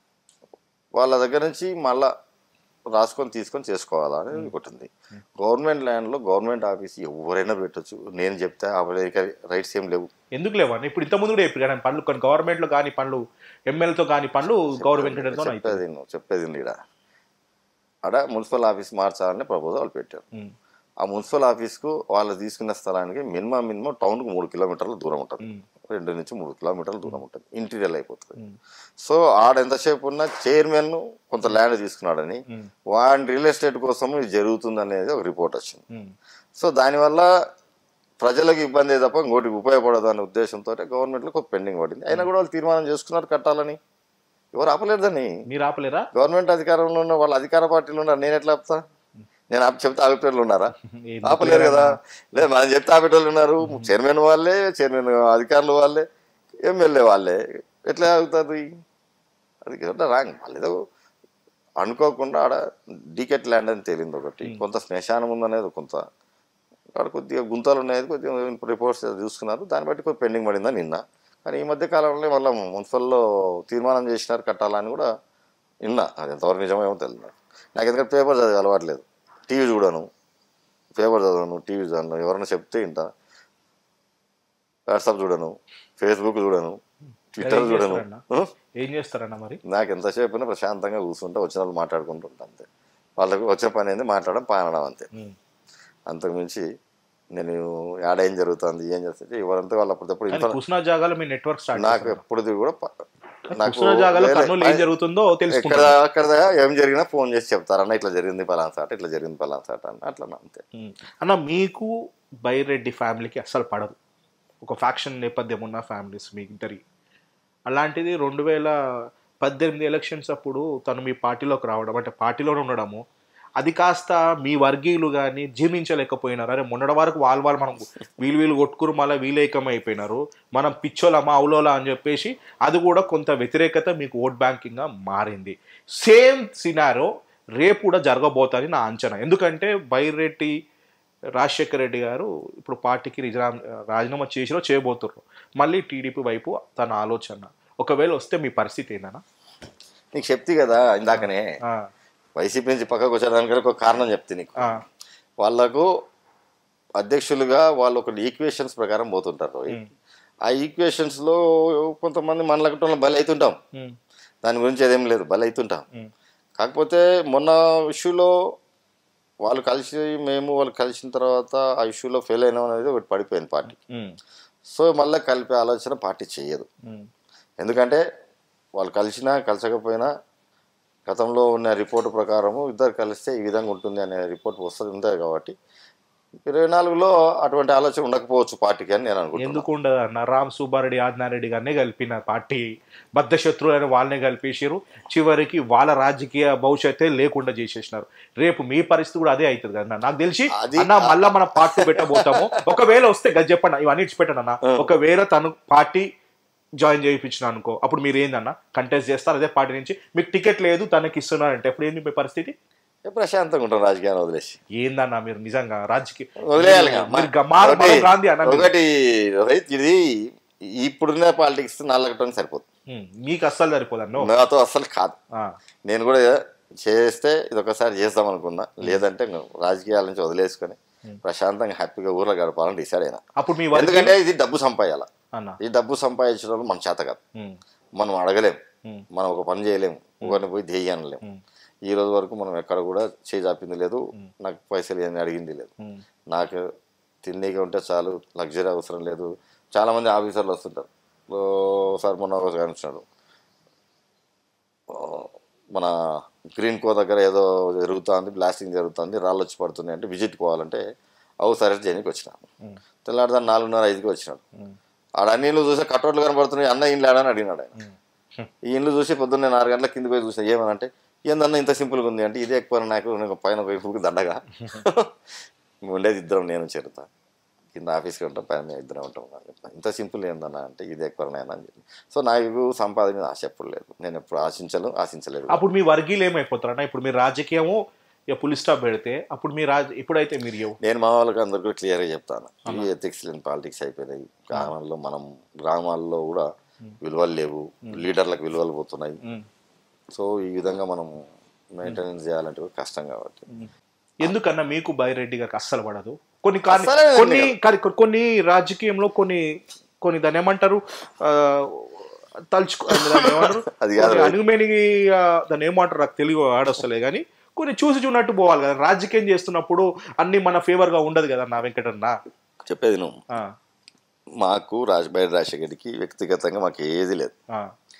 [SPEAKER 2] వాళ్ళ దగ్గర నుంచి మళ్ళా రాసుకొని తీసుకొని చేసుకోవాలా అనేది ఒకటి ఉంది గవర్నమెంట్ ల్యాండ్లో గవర్నమెంట్ ఆఫీస్ ఎవరైనా పెట్టొచ్చు నేను చెప్తే ఆ రైట్స్ ఏం లేవు
[SPEAKER 1] ఎందుకు లేవన్న ఇప్పుడు ఇంత ముందు కూడా చెప్పారు కానీ పనులు కొన్ని గవర్నమెంట్లో కాని పనులు ఎమ్మెల్యేతో కాని పనులు గౌరవ వెంకటతో అవుతాయి
[SPEAKER 2] చెప్పేది నువ్వు చెప్పేది ఈడ ఆడ మున్సిపల్ ఆఫీస్ మార్చాలని ప్రపోజల్ పెట్టారు
[SPEAKER 1] ఉమ్,
[SPEAKER 2] ఆ మున్సిపల్ ఆఫీస్కు వాళ్ళు తీసుకున్న స్థలానికి మినిమం మినిమం టౌన్కు మూడు కిలోమీటర్ల దూరం ఉంటుంది
[SPEAKER 1] ఉమ్,
[SPEAKER 2] రెండు నుంచి మూడు కిలోమీటర్ల దూరం ఉంటుంది ఇంటీరియర్ అయిపోతుంది
[SPEAKER 1] ఉమ్,
[SPEAKER 2] సో ఆడ ఎంతసేపు ఉన్న చైర్మన్ కొంత ల్యాండ్ తీసుకున్నాడని
[SPEAKER 1] ఉమ్,
[SPEAKER 2] వాడి రియల్ ఎస్టేట్ కోసం ఇది జరుగుతుంది అనేది ఒక రిపోర్ట్ వచ్చింది
[SPEAKER 1] ఉమ్,
[SPEAKER 2] సో దానివల్ల ప్రజలకు ఇబ్బంది తప్ప ఇంకోటికి ఉపయోగపడదు అనే ఉద్దేశంతో గవర్నమెంట్లో ఒక పెండింగ్ పడింది అయినా కూడా వాళ్ళు తీర్మానం చేసుకున్నారు కట్టాలని ఎవరు ఆపలేదని
[SPEAKER 1] మీరు ఆపలేరా
[SPEAKER 2] గవర్నమెంట్ అధికారంలో ఉన్న వాళ్ళ అధికార పార్టీలో ఉన్నారు నేను ఎట్లా ఆపుతా నేను ఆపి చెప్తే ఆపేటోళ్ళు ఉన్నారా
[SPEAKER 1] ఎందుకు
[SPEAKER 2] ఆపలేరు కదా లేదు మనం చెప్తే ఆపేటోళ్ళు ఉన్నారు చైర్మన్ వాళ్ళే చైర్మన్ అధికారులు వాళ్ళే ఎమ్మెల్యే వాళ్ళే ఎట్లా అవుతుంది అది కదా రాంగ్ వాళ్ళు ఏదో అనుకోకుండా ఆడ డికెట్ ల్యాండ్ అని తేలింది ఒకటి కొంత శ్మశానం ఉందనేది కొంత అక్కడ కొద్దిగా గుంతలు ఉన్నాయి కొద్దిగా రిపోర్ట్స్ చూసుకున్నారు దాన్ని బట్టి కొద్దిగా పెండింగ్ పడిందని నిన్న కానీ ఈ మధ్య కాలంలో వాళ్ళ మున్సిపల్లో తీర్మానం చేసినారు కట్టాలని కూడా విన్నా అది ఎంతవరకు నిజమేమో తెలియదు నాకు. నాకు ఎందుకంటే పేపర్ చదివి అలవాట్లేదు టీవీ చూడను పేపర్ చదవను టీవీ చదవను ఎవరైనా చెప్తే ఇంట వాట్సాప్ చూడను ఫేస్బుక్ చూడను ట్విట్టర్
[SPEAKER 1] ఏం
[SPEAKER 2] చూడను
[SPEAKER 1] చేస్తారన్న?
[SPEAKER 2] ఆ?
[SPEAKER 1] ఏం చేస్తారన్న మరి
[SPEAKER 2] నాకు ఎంతసేపు అయినా ప్రశాంతంగా కూర్చుంటా వచ్చిన వాళ్ళు మాట్లాడుకుంటూ ఉంటా అంతే వాళ్ళకి వచ్చిన పని ఏంది మాట్లాడడం పానడం అంతే
[SPEAKER 1] ఉమ్,
[SPEAKER 2] అంతకుమించి నేను ఆడ ఏం జరుగుతుంది ఏం చేస్తుంది ఎవరంతా వాళ్ళు అప్పటికప్పుడు
[SPEAKER 1] కానీ
[SPEAKER 2] ఇన్ఫర్
[SPEAKER 1] కుస్నా జాగాలో మీ నెట్వర్క్ స్టార్ట్
[SPEAKER 2] నాకు ఎప్పుడుది కూడా ప- నాకు
[SPEAKER 1] కుస్నా జాగాలో
[SPEAKER 2] వేరే-
[SPEAKER 1] కర్నూలు ఏం జరుగుతుందో
[SPEAKER 2] ఎక్కడ
[SPEAKER 1] తెలుసుకుంటారు
[SPEAKER 2] అక్కడ ఏం జరిగినా ఫోన్ చేసి చెప్తారన్న ఇట్లా జరిగింది పలానా సాట ఇట్లా జరిగింది పలానా సాట అన్న అట్లా అంతే
[SPEAKER 1] ఉమ్. అన్న మీకు బైరెడ్డి ఫ్యామిలీకి అస్సలు పడదు ఒక ఫ్యాక్షన్ నేపథ్యం ఉన్న ఫ్యామిలీస్ మీ ఇద్దరి అలాంటిది రెండు వేల పద్దెనిమిది ఎలక్షన్స్ అప్పుడు తను మీ పార్టీలోకి రావడం అంటే పార్టీలోనే ఉండడము అది కాస్త మీ వర్గీయులు కానీ జీర్ణించలేకపోయినారు అరే మొన్నటి వరకు వాళ్ళు వాళ్ళు మనం వీళ్ళు వీళ్ళు కొట్టుకురు మళ్ళీ వీలేకం అయిపోయినారు మనం పిచ్చోలమా అవులోలా అని చెప్పేసి అది కూడా కొంత వ్యతిరేకత మీకు ఓట్ బ్యాంకింగ్గా మారింది సేమ్ సినారో రేపు కూడా జరగబోతుంది నా అంచనా ఎందుకంటే బైరెడ్డి రాజశేఖర రెడ్డి గారు ఇప్పుడు పార్టీకి రిజరా రాజీనామా చేసిరో చేయబోతుర్రు మళ్ళీ టీడీపీ వైపు తన ఆలోచన ఒకవేళ వస్తే మీ పరిస్థితి ఏందన్నా
[SPEAKER 2] నీకు చెప్తి కదా ఇందాకనే వైసీపీ నుంచి పక్కకు వచ్చేదానికి ఒక కారణం చెప్తే నీకు
[SPEAKER 1] ఆ,
[SPEAKER 2] వాళ్ళకు అధ్యక్షులుగా వాళ్ళు ఒక ఈక్వేషన్స్ ప్రకారం పోతుంటారు ఆ ఈక్వేషన్స్ లో కొంతమంది మనలకటంలో బలి అవుతుంటాం
[SPEAKER 1] ఉమ్,
[SPEAKER 2] దాని గురించి అదేం లేదు బలి అవుతుంటాం
[SPEAKER 1] ఉమ్,
[SPEAKER 2] కాకపోతే మొన్న ఇష్యూలో వాళ్ళు కలిసి మేము వాళ్ళు కలిసిన తర్వాత ఆ ఇష్యూలో ఫెయిల్ అయినాం అనేది ఒకటి పడిపోయింది పార్టీ
[SPEAKER 1] ఉమ్,
[SPEAKER 2] సో మళ్ళీ కలిపే ఆలోచన పార్టీ చేయదు
[SPEAKER 1] ఉమ్,
[SPEAKER 2] ఎందుకంటే వాళ్ళు కలిసినా కలిసకపోయినా గతంలో ఉన్న రిపోర్ట్ ప్రకారము ఇద్దరు కలిస్తే ఈ విధంగా ఉంటుంది అనే రిపోర్ట్ వస్తుంది ఉంటుంది కాబట్టి ఇరవై నాలుగులో అటువంటి ఆలోచన ఉండకపోవచ్చు పార్టీకి అని నేను అనుకుంటున్నాను
[SPEAKER 1] ఎందుకు ఉండదు అన్న రామ్ సుబ్బారెడ్డి ఆదినారెడ్డి గారినే కలిపిన పార్టీ బద్ధ శత్రువులని వాళ్ళనే కలిపేసారు చివరికి వాళ్ళ రాజకీయ భవిష్యత్తే లేకుండా చేసేసినారు రేపు మీ పరిస్థితి కూడా అదే అవుతుంది కదా నాకు తెలిసి
[SPEAKER 2] అది-
[SPEAKER 1] అన్న మళ్ళా మనం పార్టీ పెట్టబోతాము ఒకవేళ వస్తే గది చెప్పండి ఇవన్నీ ఇచ్చిపెట్టాను అన్న ఒకవేళ తను పార్టీ జాయిన్ చేయించిన అనుకో అప్పుడు మీరు ఏందన్న కంటెస్ట్ చేస్తారు అదే పార్టీ నుంచి మీకు టికెట్ లేదు తనకి ఇస్తున్నారంటే ఎప్పుడు ఏంది మీ పరిస్థితి
[SPEAKER 2] ఏ ప్రశాంతంగా ఉంటాం రాజకీయాన్ని వదిలేసి
[SPEAKER 1] ఏందన్న మీరు నిజంగా రాజకీయ
[SPEAKER 2] వదిలేయాలి ఇక.
[SPEAKER 1] మీరు గ- మారు
[SPEAKER 2] ఒకటి-
[SPEAKER 1] మరో గాంధీ అన్న మీరు.
[SPEAKER 2] ఒకటి రోహిత్, ఇది ఇప్పుడున్న పాలిటిక్స్ నాలుగటం సరిపోతుంది
[SPEAKER 1] ఉమ్, మీకు అస్సలు సరిపోదన్నో
[SPEAKER 2] నాతో అస్సలు కాదు
[SPEAKER 1] ఆ,
[SPEAKER 2] నేను కూడా చేస్తే ఇది ఒకసారి చేద్దాం అనుకున్నా లేదంటే ఇంక రాజకీయాల నుంచి వదిలేసుకొని ప్రశాంతంగా హ్యాపీగా ఊర్లో గడపాలని డిసైడ్ అయినా
[SPEAKER 1] అప్పుడు మీ వర్గం
[SPEAKER 2] ఎందుకంటే ఇది డబ్బు సంపాదాల
[SPEAKER 1] అన్న
[SPEAKER 2] ఈ డబ్బు సంపాదించడం వల్ల మన చేత కాదు
[SPEAKER 1] ఉమ్,
[SPEAKER 2] మనం అడగలేం
[SPEAKER 1] ఉమ్,
[SPEAKER 2] మనం ఒక పని చేయలేము ఒకరిని పోయి ధ్యేయానలేం
[SPEAKER 1] ఉమ్,
[SPEAKER 2] ఈ రోజు వరకు మనం ఎక్కడ కూడా చేజాపింది లేదు నాకు పైసలు ఏమీ అడిగింది లేదు
[SPEAKER 1] ఉమ్,
[SPEAKER 2] నాకు తిండిగా ఉంటే చాలు లగ్జరీ అవసరం లేదు చాలామంది ఆఫీసర్లు వస్తుంటారు ఓ, సార్ మొన్న ఒక కనిపించాడు మన గ్రీన్ కో దగ్గర ఏదో జరుగుతుంది బ్లాస్టింగ్ జరుగుతుంది రాళ్ళు వచ్చి పడుతున్నాయి అంటే విజిట్ పోవాలంటే అవు సరే చేయడానికి వచ్చిన
[SPEAKER 1] ఉమ్,
[SPEAKER 2] తెల్లాడిదాన్ని నాలుగున్నర ఐదుకి వచ్చినాడు
[SPEAKER 1] ఉమ్,
[SPEAKER 2] ఆడ అన్ని ఇల్లు చూస్తే కట్టోట్లు కనబడుతున్నాయి అన్న ఇండ్లు ఆడని అడిగినాడు ఆయన
[SPEAKER 1] ఉమ్.
[SPEAKER 2] ఈ ఇండ్లు చూసి పొద్దున్నే నాలుగు గంటల కింద పోయి చూసిన ఏమనంటే ఏందన్న ఇంత సింపుల్గా ఉంది అంటే ఇదే ఎక్కువ నాకు నేను పైన వైపుకి దండగా ఉండేది ఇద్దరం నేను చేరుతా కింద ఆఫీస్కి ఉంటాం పైన మేము ఇద్దరం ఉంటాం అని చెప్పిన. ఇంత సింపుల్ ఏందన్న అంటే ఇది ఎక్కువ నాయన అని చెప్పి సో నాకు సంపాదన మీద ఆశ ఎప్పుడు లేదు నేను ఎప్పుడు ఆశించను ఆశించలేదు
[SPEAKER 1] అప్పుడు మీ వర్గీయులు ఏమైపోతారన్న ఇప్పుడు మీరు రాజకీయము ఇక పులి స్టాప్ పెడితే అప్పుడు మీ రాజ ఇప్పుడైతే మీరు ఎవ-
[SPEAKER 2] నేను మా వాళ్ళకి అందరికీ క్లియర్గా చెప్తాను ఈ ఎథిక్స్ లేని పాలిటిక్స్ అయిపోయినాయి గ్రామాల్లో మనం గ్రామాల్లో కూడా విలువలు లేవు లీడర్లకు విలువలు పోతున్నాయి
[SPEAKER 1] ఉమ్,
[SPEAKER 2] సో ఈ విధంగా మనం మెయింటెనెన్స్ చేయాలంటే కూడా కష్టం కాబట్టి
[SPEAKER 1] ఎందుకన్నా మీకు బైరెడ్డి గారికి అస్సలు పడదు కొన్ని కాని-
[SPEAKER 2] అస్సలే లేదు
[SPEAKER 1] కొన్ని కాని- కొన్ని రాజకీయంలో కొన్ని కొన్ని దాన్ని ఏమంటారు ఆ, తలుచుకో దాన్ని ఏమంటారు
[SPEAKER 2] అది కాదు
[SPEAKER 1] కొన్ని అనుమేని ఆ, దాన్ని ఏమంటారు నాకు తెలుగు ఆడొస్తలే కానీ కొన్ని చూసి చూడనట్టు పోవాలి కదా రాజకీయం చేస్తున్నప్పుడు అన్ని మన ఫేవర్ గా ఉండదు కదా నా వెంకటన్న
[SPEAKER 2] చెప్పేది నువ్వు
[SPEAKER 1] ఆ,
[SPEAKER 2] మాకు రాజ్ బైరి రాజశేఖర్కి వ్యక్తిగతంగా మాకు ఏది లేదు
[SPEAKER 1] ఆ,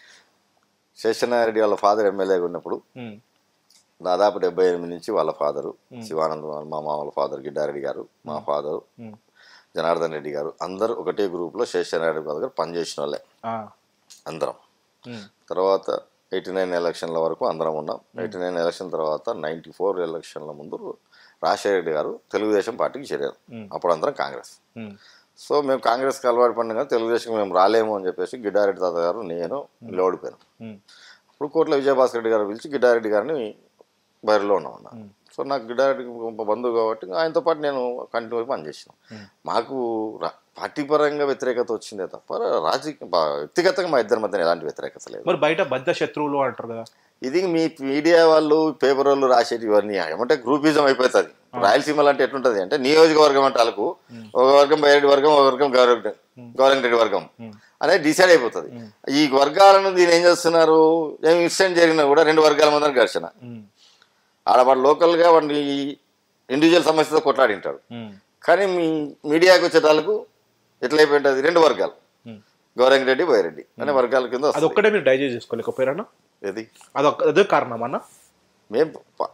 [SPEAKER 2] శేషనారెడ్డి వాళ్ళ ఫాదర్ ఎమ్మెల్యేగా ఉన్నప్పుడు
[SPEAKER 1] ఉమ్,
[SPEAKER 2] దాదాపు డెబ్బై ఎనిమిది నుంచి వాళ్ళ ఫాదరు శివానంద మా మామూల ఫాదర్ గిడ్డారెడ్డి గారు మా ఫాదరు
[SPEAKER 1] ఉమ్,
[SPEAKER 2] జనార్దన్ రెడ్డి గారు అందరూ ఒకటే గ్రూప్లో శేషనారెడ్డి దగ్గర పనిచేసిన వాళ్ళే
[SPEAKER 1] ఆ,
[SPEAKER 2] అందరం
[SPEAKER 1] ఉమ్,
[SPEAKER 2] తర్వాత ఎయిటీ నైన్ ఎలక్షన్ల వరకు అందరం ఉన్నాం ఎయిటీ నైన్ ఎలక్షన్ తర్వాత నైంటీ ఫోర్ ఎలక్షన్ల ముందు రాజశేఖర రెడ్డి గారు తెలుగుదేశం పార్టీకి చేరారు అప్పుడు అందరం కాంగ్రెస్
[SPEAKER 1] ఉమ్,
[SPEAKER 2] సో మేము కాంగ్రెస్కి అలవాటు పడిన కానీ తెలుగుదేశం మేము రాలేము అని చెప్పేసి గిడ్డారెడ్డి తాత గారు నేను ఓడిపోయాను
[SPEAKER 1] ఉమ్,
[SPEAKER 2] ఇప్పుడు కోట్ల విజయభాస్కర్ రెడ్డి గారు పిలిచి గిడ్డారెడ్డి గారిని బరిలో ఉన్నామన్నా సో నాకు గిడ్డారెడ్డి గొప్ప బంధువు కాబట్టి ఆయనతో పాటు నేను కంటిన్యూ పనిచేసాను మాకు రా- పార్టీ పరంగా వ్యతిరేకత వచ్చిందే తప్ప రాజకీయ బా- వ్యక్తిగతంగా మా ఇద్దరి మధ్యన ఎలాంటి వ్యతిరేకత లేదు
[SPEAKER 1] మరి బయట బద్ద శత్రువులు అంటారు కదా
[SPEAKER 2] ఇది మీ మీడియా వాళ్ళు పేపర్ వాళ్ళు రాసేటి ఇవన్నీ ఏమంటే గ్రూపిజం అయిపోతుంది రాయలసీమలో అంటే ఎట్లుంటది అంటే నియోజకవర్గం అంటే వాళ్ళకు ఒక వర్గం బైరెడ్డి వర్గం ఒక వర్గం గౌరవ గౌరంగ్ రెడ్డి వర్గం అనేది డిసైడ్ అయిపోతుంది ఈ వర్గాలను దీని ఏం చేస్తున్నారు ఏం ఇన్సిడెంట్ జరిగినా కూడా రెండు వర్గాల మధ్య ఘర్షణ
[SPEAKER 1] ఉమ్,
[SPEAKER 2] ఆడ వాడు లోకల్గా వాడిని ఇండివిజువల్ సమస్యతో కొట్లాడింటాడు
[SPEAKER 1] ఉమ్,
[SPEAKER 2] కానీ మీ మీడియాకి వచ్చేటాలకు ఎట్లయిపోయింటుంది రెండు వర్గాలు
[SPEAKER 1] ఉమ్.
[SPEAKER 2] గౌరంగ్ రెడ్డి బైరెడ్డి అనే వర్గాల కింద
[SPEAKER 1] అది
[SPEAKER 2] వస్తుంది.
[SPEAKER 1] ఒక్కటే మీరు డైజెస్ట్ చేసుకోలేకపోయారన్నా
[SPEAKER 2] ఏది
[SPEAKER 1] అదొక అదే కారణం అన్న
[SPEAKER 2] మేము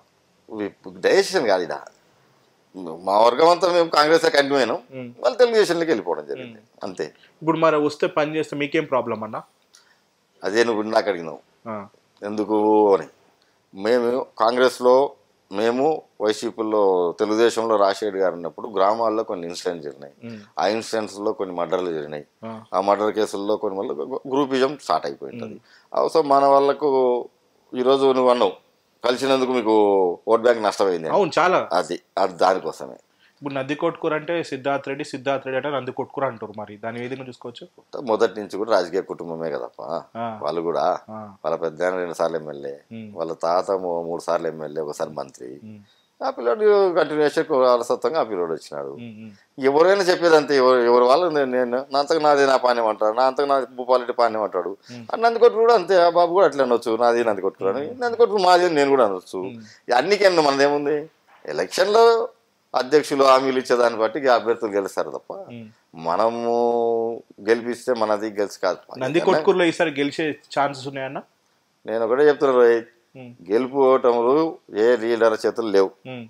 [SPEAKER 2] డైజెషన్ కాదు ఇదా మా వర్గం అంతా మేము కాంగ్రెస్ కంటిన్యూ అయినాం వాళ్ళు తెలుగుదేశంలోకి వెళ్ళిపోవడం జరిగింది అంతే
[SPEAKER 1] ఇప్పుడు మరి వస్తే పని చేస్తే మీకేం ప్రాబ్లం అన్న
[SPEAKER 2] అదే నువ్వు ఇందాక అడిగినావు
[SPEAKER 1] ఆ,
[SPEAKER 2] ఎందుకు అని మేము కాంగ్రెస్లో మేము వైసీపీలో తెలుగుదేశంలో రాజశేఖర్ గారు ఉన్నప్పుడు గ్రామాల్లో కొన్ని ఇన్సిడెంట్స్ జరిగినాయి ఆ ఇన్సిడెంట్స్లో కొన్ని మర్డర్లు జరిగినాయి
[SPEAKER 1] ఆ.
[SPEAKER 2] ఆ మర్డర్ కేసుల్లో కొన్ని వల్ల గ్రూపిజం స్టార్ట్ అయిపోయింటుంది సో మన వాళ్ళకు ఈరోజు నువ్వు అన్నావు కలిసినందుకు మీకు ఓట్ బ్యాంక్ నష్టమైంది అని.
[SPEAKER 1] అవును చాలా
[SPEAKER 2] అది అది దానికోసమే
[SPEAKER 1] ఇప్పుడు నంది కొట్టుకూర అంటే సిద్ధార్థ్ రెడ్డి సిద్ధార్థ్ రెడ్డి అంటే నంది కొట్టుకూర అంటారు మరి దాని ఏ విధంగా చూసుకోవచ్చు
[SPEAKER 2] మొదటి నుంచి కూడా రాజకీయ కుటుంబమే కదప్ప
[SPEAKER 1] ఆ.
[SPEAKER 2] వాళ్ళు కూడా
[SPEAKER 1] ఆ,
[SPEAKER 2] వాళ్ళ పెద్ద రెండు సార్లు ఎమ్మెల్యే
[SPEAKER 1] ఉమ్.
[SPEAKER 2] వాళ్ళ తాత మూ- మూడు సార్లు ఎమ్మెల్యే ఒకసారి మంత్రి
[SPEAKER 1] ఉమ్,
[SPEAKER 2] ఆ పిల్లోడు కంటిన్యూషన్ వారసత్వంగా ఆ పిల్లోడు వచ్చినాడు
[SPEAKER 1] ఉమ్, ఉమ్,
[SPEAKER 2] ఎవరైనా చెప్పేది అంతే ఎవరు ఎవరి వాళ్ళు నేను నేను నా అంతకు నాది నా పాణ్యం అంటాడు నా అంతకు నా భూపాలెట్టి పాణ్యం అంటాడు ఆ నందికొట్టు కూడా అంతే ఆ బాబు కూడా అట్లా అనొచ్చు నాది నందికొట్టు అని నందికొట్టు మాది అని నేను కూడా అనొచ్చు అన్నికన్నా మనదేముంది ఎలక్షన్లో అధ్యక్షులు హామీలు ఇచ్చేదాన్ని బట్టి ఇక అభ్యర్థులు గెలుస్తారు తప్ప
[SPEAKER 1] ఉమ్.
[SPEAKER 2] మనము గెలిపిస్తే మనది గెలిచి కాదు
[SPEAKER 1] నంది కొట్కూరులో ఈసారి గెలిచే ఛాన్సెస్ ఉన్నాయన్న
[SPEAKER 2] నేను ఒకటే చెప్తున్నా రోహిత్
[SPEAKER 1] ఉమ్,
[SPEAKER 2] గెలుపు ఓటములు ఏ లీడర్ చేతులు లేవు
[SPEAKER 1] ఉమ్,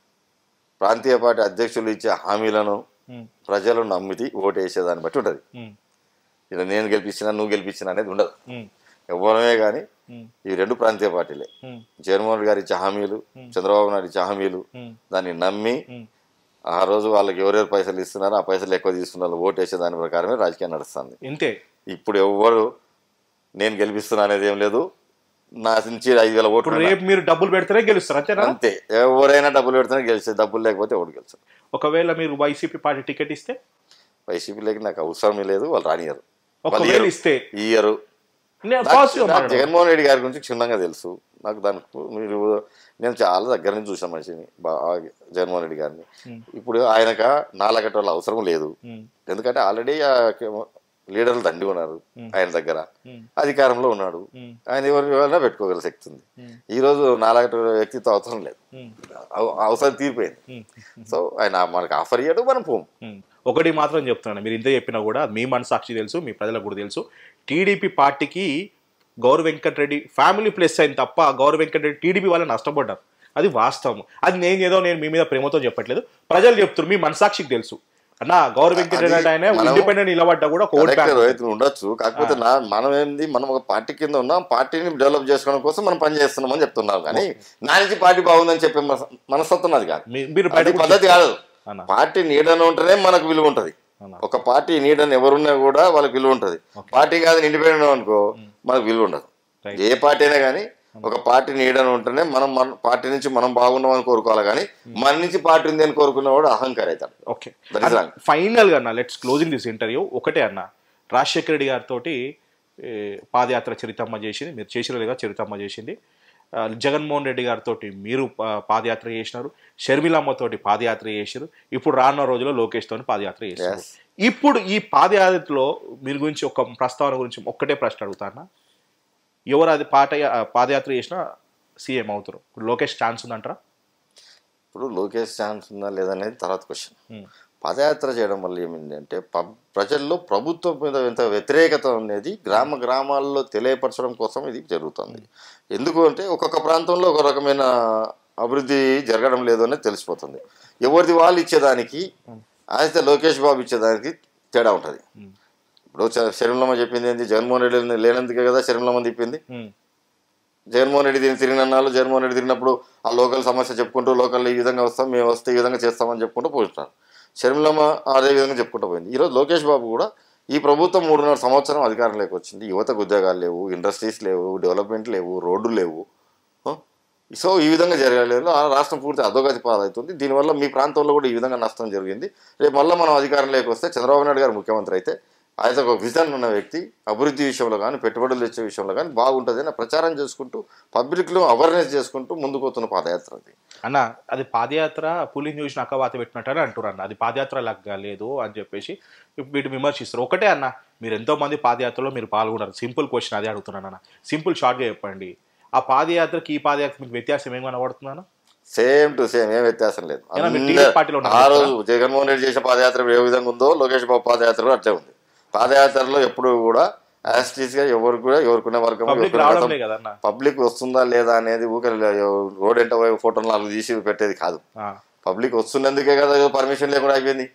[SPEAKER 2] ప్రాంతీయ పార్టీ అధ్యక్షులు ఇచ్చే హామీలను
[SPEAKER 1] ఉమ్,
[SPEAKER 2] ప్రజలు నమ్మితి ఓటు వేసేదాన్ని బట్టి ఉంటుంది
[SPEAKER 1] ఉమ్,
[SPEAKER 2] ఇలా నేను గెలిపించినా నువ్వు గెలిపించినా అనేది ఉండదు
[SPEAKER 1] ఉమ్,
[SPEAKER 2] ఎవరమే కానీ
[SPEAKER 1] ఉమ్,
[SPEAKER 2] ఈ రెండు ప్రాంతీయ పార్టీలే
[SPEAKER 1] ఉమ్,
[SPEAKER 2] జగన్మోహన్ రెడ్డి గారు ఇచ్చే హామీలు చంద్రబాబు నాయుడు ఇచ్చే హామీలు
[SPEAKER 1] ఉమ్,
[SPEAKER 2] దాన్ని నమ్మి
[SPEAKER 1] ఉమ్.
[SPEAKER 2] ఆ రోజు వాళ్ళకి ఎవరెవరు పైసలు ఇస్తున్నారో ఆ పైసలు ఎక్కువ తీసుకున్నారు ఓటు వేసే దాని ప్రకారమే రాజకీయం నడుస్తుంది
[SPEAKER 1] ఇంతే
[SPEAKER 2] ఇప్పుడు ఎవ్వరు నేను గెలిపిస్తున్నా అనేది ఏం లేదు నా నుంచి ఐదు వేల ఓట్లు
[SPEAKER 1] ఇప్పుడు రేపు మీరు డబ్బులు పెడితేనే గెలుస్తారు అంతేనా
[SPEAKER 2] అంతే ఎవరైనా డబ్బులు పెడితేనే గెలిచే డబ్బులు లేకపోతే ఎవరు గెలిచారు
[SPEAKER 1] ఒకవేళ మీరు వైసీపీ పార్టీ టికెట్ ఇస్తే
[SPEAKER 2] వైసీపీలోకి నాకు అవసరమే లేదు వాళ్ళు రానియరు
[SPEAKER 1] ఒకవేళ ఇస్తే
[SPEAKER 2] ఇయ్యరు
[SPEAKER 1] నేను
[SPEAKER 2] నాకు-
[SPEAKER 1] పాజిటివ్
[SPEAKER 2] నాకు జగన్మోహన్ రెడ్డి గారి గురించి క్షుణ్ణంగా తెలుసు నాకు దానికి మీరు నేను చాలా దగ్గర నుంచి చూసాను మనిషిని బాగా జగన్మోహన్ రెడ్డి గారిని ఇప్పుడు ఆయనక నాలుగట వాళ్ళ అవసరం లేదు ఎందుకంటే ఆల్రెడీ లీడర్లు దండి ఉన్నారు ఆయన దగ్గర అధికారంలో ఉన్నాడు ఆయన ఎవరి ఎవరైనా పెట్టుకోగల శక్తి ఉంది ఈ రోజు నాలుగట వ్యక్తితో అవసరం లేదు అవ- అవసరం తీరిపోయింది సో ఆయన మనకు ఆఫర్ ఇయ్యడు మనం పోము
[SPEAKER 1] ఒకటి మాత్రం చెప్తున్నాను మీరు ఇంత చెప్పినా కూడా మీ మనసాక్షి తెలుసు మీ ప్రజలకు కూడా తెలుసు టీడీపీ పార్టీకి గౌరవ్ వెంకటరెడ్డి ఫ్యామిలీ ప్లస్ అయింది తప్ప గౌరవ్ వెంకటరెడ్డి టీడీపీ వాళ్ళు నష్టపడ్డారు అది వాస్తవం అది నేను ఏదో నేను మీ మీద ప్రేమతో చెప్పట్లేదు ప్రజలు చెప్తున్నారు మీ మనసాక్షికి తెలుసు అన్న గౌరవ్ వెంకటరెడ్డి అంటే ఆయన
[SPEAKER 2] మనం-
[SPEAKER 1] ఇండిపెండెంట్ నిలబడ్డా కూడా ఒక ఓట్
[SPEAKER 2] కరెక్ట్
[SPEAKER 1] బ్యాంక్
[SPEAKER 2] రోహిత్ ఉండొచ్చు కాకపోతే నా మనం ఏంది మనం ఒక పార్టీ కింద ఉన్నాం పార్టీని డెవలప్ చేసుకోవడం కోసం మనం పని చేస్తున్నామని చెప్తున్నాం కానీ నా నుంచి పార్టీ బాగుందని చెప్పే మనస- మనస్తత్వం అది కాదు
[SPEAKER 1] మీ- మీరు
[SPEAKER 2] అది
[SPEAKER 1] బయట
[SPEAKER 2] పద్ధతి కాదు
[SPEAKER 1] అన్న.
[SPEAKER 2] పార్టీ నీడన ఉంటేనే మనకు విలువ ఉంటది
[SPEAKER 1] అన్న.
[SPEAKER 2] ఒక పార్టీ నీడని ఎవరున్నా కూడా వాళ్ళకి విలువ ఉంటది పార్టీ కాదు ఇండిపెండెంట్ అనుకో మనకు విలువ ఉండదు
[SPEAKER 1] Right.
[SPEAKER 2] ఏ పార్టీ అయినా కానీ ఒక పార్టీ నీడని ఉంటేనే మనం మన పార్టీ నుంచి మనం బాగున్నామని కోరుకోవాలి కానీ మన నుంచి పార్టీ ఉంది అని కోరుకున్నవాడు అహంకారి అవుతాడు
[SPEAKER 1] ఓకే
[SPEAKER 2] That is wrong.
[SPEAKER 1] ఫైనల్ గా అన్న లెట్స్ క్లోజింగ్ దిస్ ఇంటర్వ్యూ ఒకటే అన్న రాజశేఖర రెడ్డి గారితో పాదయాత్ర చరితమ్మ చేసింది మీరు చేసిన లేదా చరితమ్మ చేసింది ఆ, జగన్మోహన్ రెడ్డి గారితో మీరు పా- పాదయాత్ర చేసినారు షర్మిలమ్మతోటి పాదయాత్ర చేశారు ఇప్పుడు రానున్న రోజుల్లో లోకేష్ తోని పాదయాత్ర చేశారు
[SPEAKER 2] Yes.
[SPEAKER 1] ఇప్పుడు ఈ పాదయాత్రలో మీరు గురించి ఒక ప్రస్తావన గురించి ఒక్కటే ప్రశ్న అడుగుతానా ఎవరు అది పాట పాదయాత్ర చేసినా సీఎం అవుతారు ఇప్పుడు లోకేష్ ఛాన్స్ ఉందంటారా
[SPEAKER 2] ఇప్పుడు లోకేష్ ఛాన్స్ ఉందా లేదనేది తర్వాత క్వశ్చన్
[SPEAKER 1] ఉమ్,
[SPEAKER 2] పాదయాత్ర చేయడం వల్ల ఏమైందంటే పబ్ ప్రజల్లో ప్రభుత్వం మీద ఎంత వ్యతిరేకత అనేది గ్రామ గ్రామాల్లో తెలియపరచడం కోసం ఇది జరుగుతుంది ఎందుకు అంటే ఒక్కొక్క ప్రాంతంలో ఒక రకమైన అభివృద్ధి జరగడం లేదు అనేది తెలిసిపోతుంది ఎవరిది వాళ్ళు ఇచ్చేదానికి అయితే లోకేష్ బాబు ఇచ్చేదానికి తేడా ఉంటుంది ఇప్పుడు శరీరంలో చెప్పింది ఏంటి జగన్మోహన్ రెడ్డి లేనందుకే కదా శరీరంలో తిప్పింది
[SPEAKER 1] ఉమ్,
[SPEAKER 2] జగన్మోహన్ రెడ్డి దీన్ని తిరిగినన్నాళ్ళు జగన్మోహన్ రెడ్డి తిరిగినప్పుడు ఆ లోకల్ సమస్య చెప్పుకుంటూ లోకల్ ఈ విధంగా వస్తాం మేము వస్తే ఈ విధంగా చేస్తామని చెప్పుకుంటూ పోతున్నారు షర్మిలమ్మ అదే విధంగా చెప్పుకుంటూ పోయింది ఈరోజు లోకేష్ బాబు కూడా ఈ ప్రభుత్వం మూడున్నర సంవత్సరం అధికారంలోకి వచ్చింది యువతకు ఉద్యోగాలు లేవు ఇండస్ట్రీస్ లేవు డెవలప్మెంట్ లేవు రోడ్లు లేవు ఆ? సో ఈ విధంగా జరగలేదు ఆ రాష్ట్రం పూర్తి అధోగతి పాలవుతుంది దీనివల్ల మీ ప్రాంతంలో కూడా ఈ విధంగా నష్టం జరిగింది రేపు మళ్ళీ మనం అధికారంలోకి వస్తే చంద్రబాబు నాయుడు గారు ముఖ్యమంత్రి అయితే ఆయన ఒక విజన్ ఉన్న వ్యక్తి అభివృద్ధి విషయంలో కానీ పెట్టుబడులు తెచ్చే విషయంలో కానీ బాగుంటుంది అని ప్రచారం చేసుకుంటూ పబ్లిక్లో అవేర్నెస్ చేసుకుంటూ ముందుకు పోతున్న పాదయాత్ర అది
[SPEAKER 1] అన్న అది పాదయాత్ర పులిని చూసిన అక్క వాత పెట్టినట్టు అని అంటారు అన్న అది పాదయాత్ర లగ్గా లేదు అని చెప్పేసి వీటి విమర్శిస్తారు ఒకటే అన్న మీరు ఎంతో మంది పాదయాత్రలో మీరు పాల్గొన్నారు సింపుల్ క్వశ్చన్ అదే అడుగుతున్నాను అన్న సింపుల్ షార్ట్గా చెప్పండి ఆ పాదయాత్రకి ఈ పాదయాత్ర మీకు వ్యత్యాసం ఏం కనబడుతున్నాను
[SPEAKER 2] సేమ్ టు సేమ్ ఏం వ్యత్యాసం లేదు
[SPEAKER 1] ఏనా మీరు
[SPEAKER 2] అందరూ-
[SPEAKER 1] టీడీపీ పార్టీలో ఉన్నారు
[SPEAKER 2] ఆ రోజు జగన్మోహన్ రెడ్డి చేసిన పాదయాత్ర ఏ విధంగా ఉందో లోకేష్ బాబు పాదయాత్ర కూడా అట్లే ఉంది పాదయాత్రలో ఎప్పుడు కూడా యాస్టీస్ గా ఎవరు కూడా ఎవరుకునే వర్గం
[SPEAKER 1] పబ్లిక్ రావడంలే కదన్న
[SPEAKER 2] పబ్లిక్ వస్తుందా లేదా అనేది ఊక రోడ్ ఎంట పోయి ఫోటోలు నాలుగు తీసి పెట్టేది కాదు
[SPEAKER 1] ఆ,
[SPEAKER 2] పబ్లిక్ వస్తున్నందుకే కదా పర్మిషన్ లేకుండా అయిపోయింది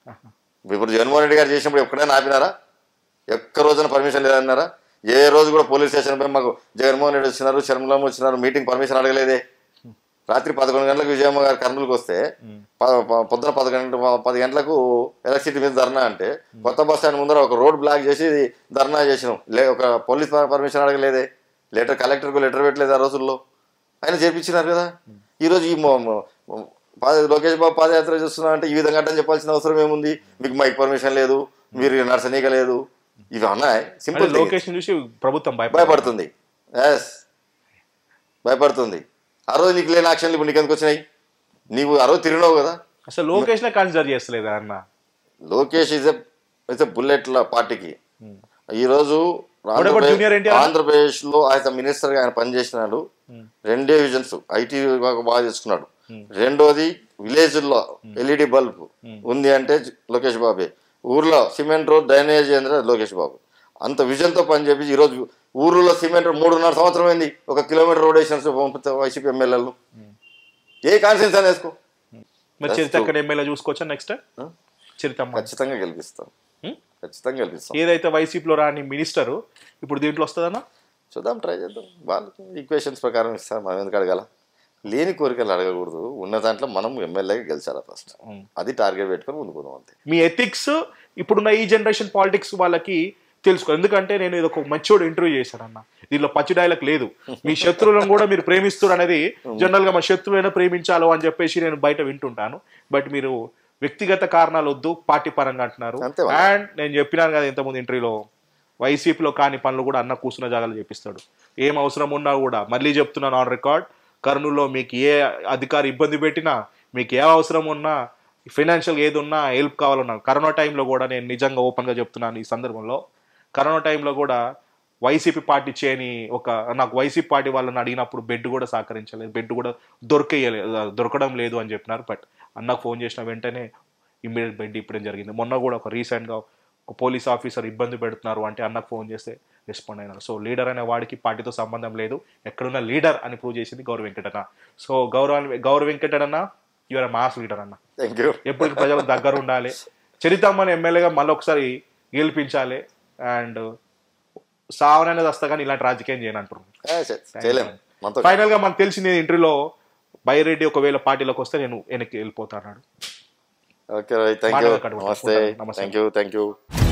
[SPEAKER 2] ఇప్పుడు జగన్మోహన్ రెడ్డి గారు చేసినప్పుడు ఎక్కడైనా ఆపినారా ఎక్క రోజున పర్మిషన్ లేదన్నారా ఏ రోజు కూడా పోలీస్ స్టేషన్ పై మాకు జగన్మోహన్ రెడ్డి వచ్చినారు శర్మలమ్మ వచ్చినారు మీటింగ్ పర్మిషన్ అడగలేదే రాత్రి పదకొండు గంటలకు విజయమ్మ గారు కర్నూలుకి వస్తే ప- ప- పొద్దున పది గంటల పది గంటలకు ఎలక్ట్రిసిటీ మీద ధర్నా అంటే కొత్త బస్ స్టాండ్ ముందర ఒక రోడ్ బ్లాక్ చేసి ధర్నా చేసినాం లే ఒక పోలీస్ పర్మిషన్ అడగలేదే లెటర్ కలెక్టర్కు లెటర్ పెట్టలేదు ఆ రోజుల్లో ఆయన చేర్పించినారు కదా ఈరోజు ఈ మొ- మొ- మొ- పాద- లోకేష్ బాబు పాదయాత్ర చేస్తున్నా అంటే ఈ విధంగా అంటే చెప్పాల్సిన అవసరం ఏముంది మీకు మైక్ పర్మిషన్ లేదు మీరు నర్సనీక లేదు ఇవి అన్నాయి
[SPEAKER 1] అంటే
[SPEAKER 2] సింపుల్
[SPEAKER 1] లోకేష్ చూసి ప్రభుత్వం భయపడ
[SPEAKER 2] భయపడుతుంది ఎస్ భయపడుతుంది ఆ రోజు నీకు లేని యాక్షన్లు ఇప్పుడు నీకెందుకు వచ్చినాయి నీవు అరవై తిరిగినావు కదా
[SPEAKER 1] అసలు లోకేష్ నే కన్సిడర్ చేస్తలేదా అన్న
[SPEAKER 2] లోకేష్ ఇస్ ఇస్ ఎ బుల్లెట్ల పార్టీకి ఈరోజు
[SPEAKER 1] కూడా
[SPEAKER 2] ఆంధ్రప్రదేశ్
[SPEAKER 1] junior ఎన్టీఆర్?
[SPEAKER 2] ఆంధ్రప్రదేశ్ లో ఆయన మినిస్టర్ గా ఆయన పనిచేసినాడు రెండే విజన్స్ ఐటీ బాగా చేసుకున్నాడు రెండోది విలేజ్ లో ఎల్ఈడి బల్బ్ ఉంది అంటే లోకేష్ బాబే ఊర్లో సిమెంట్ రోడ్ డ్రైనేజ్ అంటే లోకేష్ బాబు అంత విజన్ తో పని చెప్పి ఈరోజు ఊర్లో సిమెంట్ రోడ్ మూడున్నర సంవత్సరం అయింది ఒక కిలోమీటర్ రోడ్ వేసిన పంపితే వైసీపీ ఎమ్మెల్యేలు ఏ కాన్సెన్స్ అని వేసుకో
[SPEAKER 1] మరి చరిత అక్కడ ఎమ్మెల్యే చూసుకోవచ్చా నెక్స్ట్ చరితమ్మ
[SPEAKER 2] ఖచ్చితంగా గెలిపిస్తాం
[SPEAKER 1] Hmm?
[SPEAKER 2] ఖచ్చితంగా గెలిపిస్తాం
[SPEAKER 1] ఏదైతే వైసీపీలో రాని మినిస్టర్ ఇప్పుడు దీంట్లో వస్తుందన్నా
[SPEAKER 2] చూద్దాం ట్రై చేద్దాం వాళ్ళకి ఈక్వేషన్స్ ప్రకారం ఇస్తాం మనం ఎందుకు అడగాల లేని కోరికలు అడగకూడదు ఉన్న దాంట్లో మనం ఎమ్మెల్యేగా గెలిచారా ఫస్ట్ అది టార్గెట్ పెట్టుకొని ముందుకు పోదాం అంతే
[SPEAKER 1] మీ ఎథిక్స్ ఇప్పుడున్న ఈ జనరేషన్ పాలిటిక్స్ వాళ్ళకి తెలుసుకో ఎందుకంటే నేను ఇది ఒక మచ్చోడు ఇంటర్వ్యూ చేశానన్న దీనిలో పచ్చి డైలాగ్ లేదు మీ శత్రువులను కూడా మీరు ప్రేమిస్తారు అనేది జనరల్ గా మా శత్రువులైనా ప్రేమించాలో అని చెప్పేసి నేను బయట వింటుంటాను బట్ మీరు వ్యక్తిగత కారణాలు వద్దు పార్టీ పరంగా అంటున్నారు
[SPEAKER 2] అంతే మరి.
[SPEAKER 1] అండ్ నేను చెప్పినాను కదా ఇంతకుముందు ఇంటర్వ్యూలో వైసీపీలో కాని పనులు కూడా అన్న కూర్చున్న జాగాలు చేపిస్తాడు ఏం అవసరం ఉన్నా కూడా మళ్ళీ చెప్తున్నాను ఆన్ రికార్డ్ కర్నూలులో మీకు ఏ అధికారి ఇబ్బంది పెట్టినా మీకు ఏ అవసరం ఉన్నా ఫైనాన్షియల్ ఏది ఉన్నా హెల్ప్ కావాలన్నా కరోనా టైంలో కూడా నేను నిజంగా ఓపెన్గా చెప్తున్నాను ఈ సందర్భంలో కరోనా టైంలో కూడా వైసీపీ పార్టీ చేయని ఒక నాకు వైసీపీ పార్టీ వాళ్ళని అడిగినప్పుడు బెడ్ కూడా సహకరించలేదు బెడ్ కూడా దొరికేయలేదు దొరకడం లేదు అని చెప్పినారు బట్ అన్నకు ఫోన్ చేసిన వెంటనే ఇమ్మీడియట్ బెడ్ ఇప్పడం జరిగింది మొన్న కూడా ఒక రీసెంట్గా ఒక పోలీస్ ఆఫీసర్ ఇబ్బంది పెడుతున్నారు అంటే అన్నకు ఫోన్ చేస్తే రెస్పాండ్ అయినారు సో లీడర్ అనే వాడికి పార్టీతో సంబంధం లేదు ఎక్కడున్న లీడర్ అని ప్రూవ్ చేసింది గౌరవ వెంకటన్న సో గౌరవ గౌరవ వెంకటన్న యువర్ మాస్ లీడర్ అన్న
[SPEAKER 2] థ్యాంక్ యూ
[SPEAKER 1] ఎప్పటికి ప్రజలకు దగ్గర ఉండాలి చరితమ్మని ఎమ్మెల్యేగా మళ్ళీ ఒకసారి గెలిపించాలి అండ్ సావనైనా వస్తా కానీ ఇలాంటి రాజకీయం చేయను అంటున్నాను
[SPEAKER 2] చేయలేము మనతో
[SPEAKER 1] ఫైనల్ గా మనకు తెలిసింది ఇంటర్వ్యూలో బైరెడ్డి ఒకవేళ పార్టీలోకి వస్తే నేను వెనక్కి వెళ్ళిపోతాను
[SPEAKER 2] ఓకే థ్యాంక్ యూ
[SPEAKER 1] మాటలు కట్టుకుంటా.
[SPEAKER 2] నమస్తే
[SPEAKER 1] నమస్తే.
[SPEAKER 2] Thank you thank you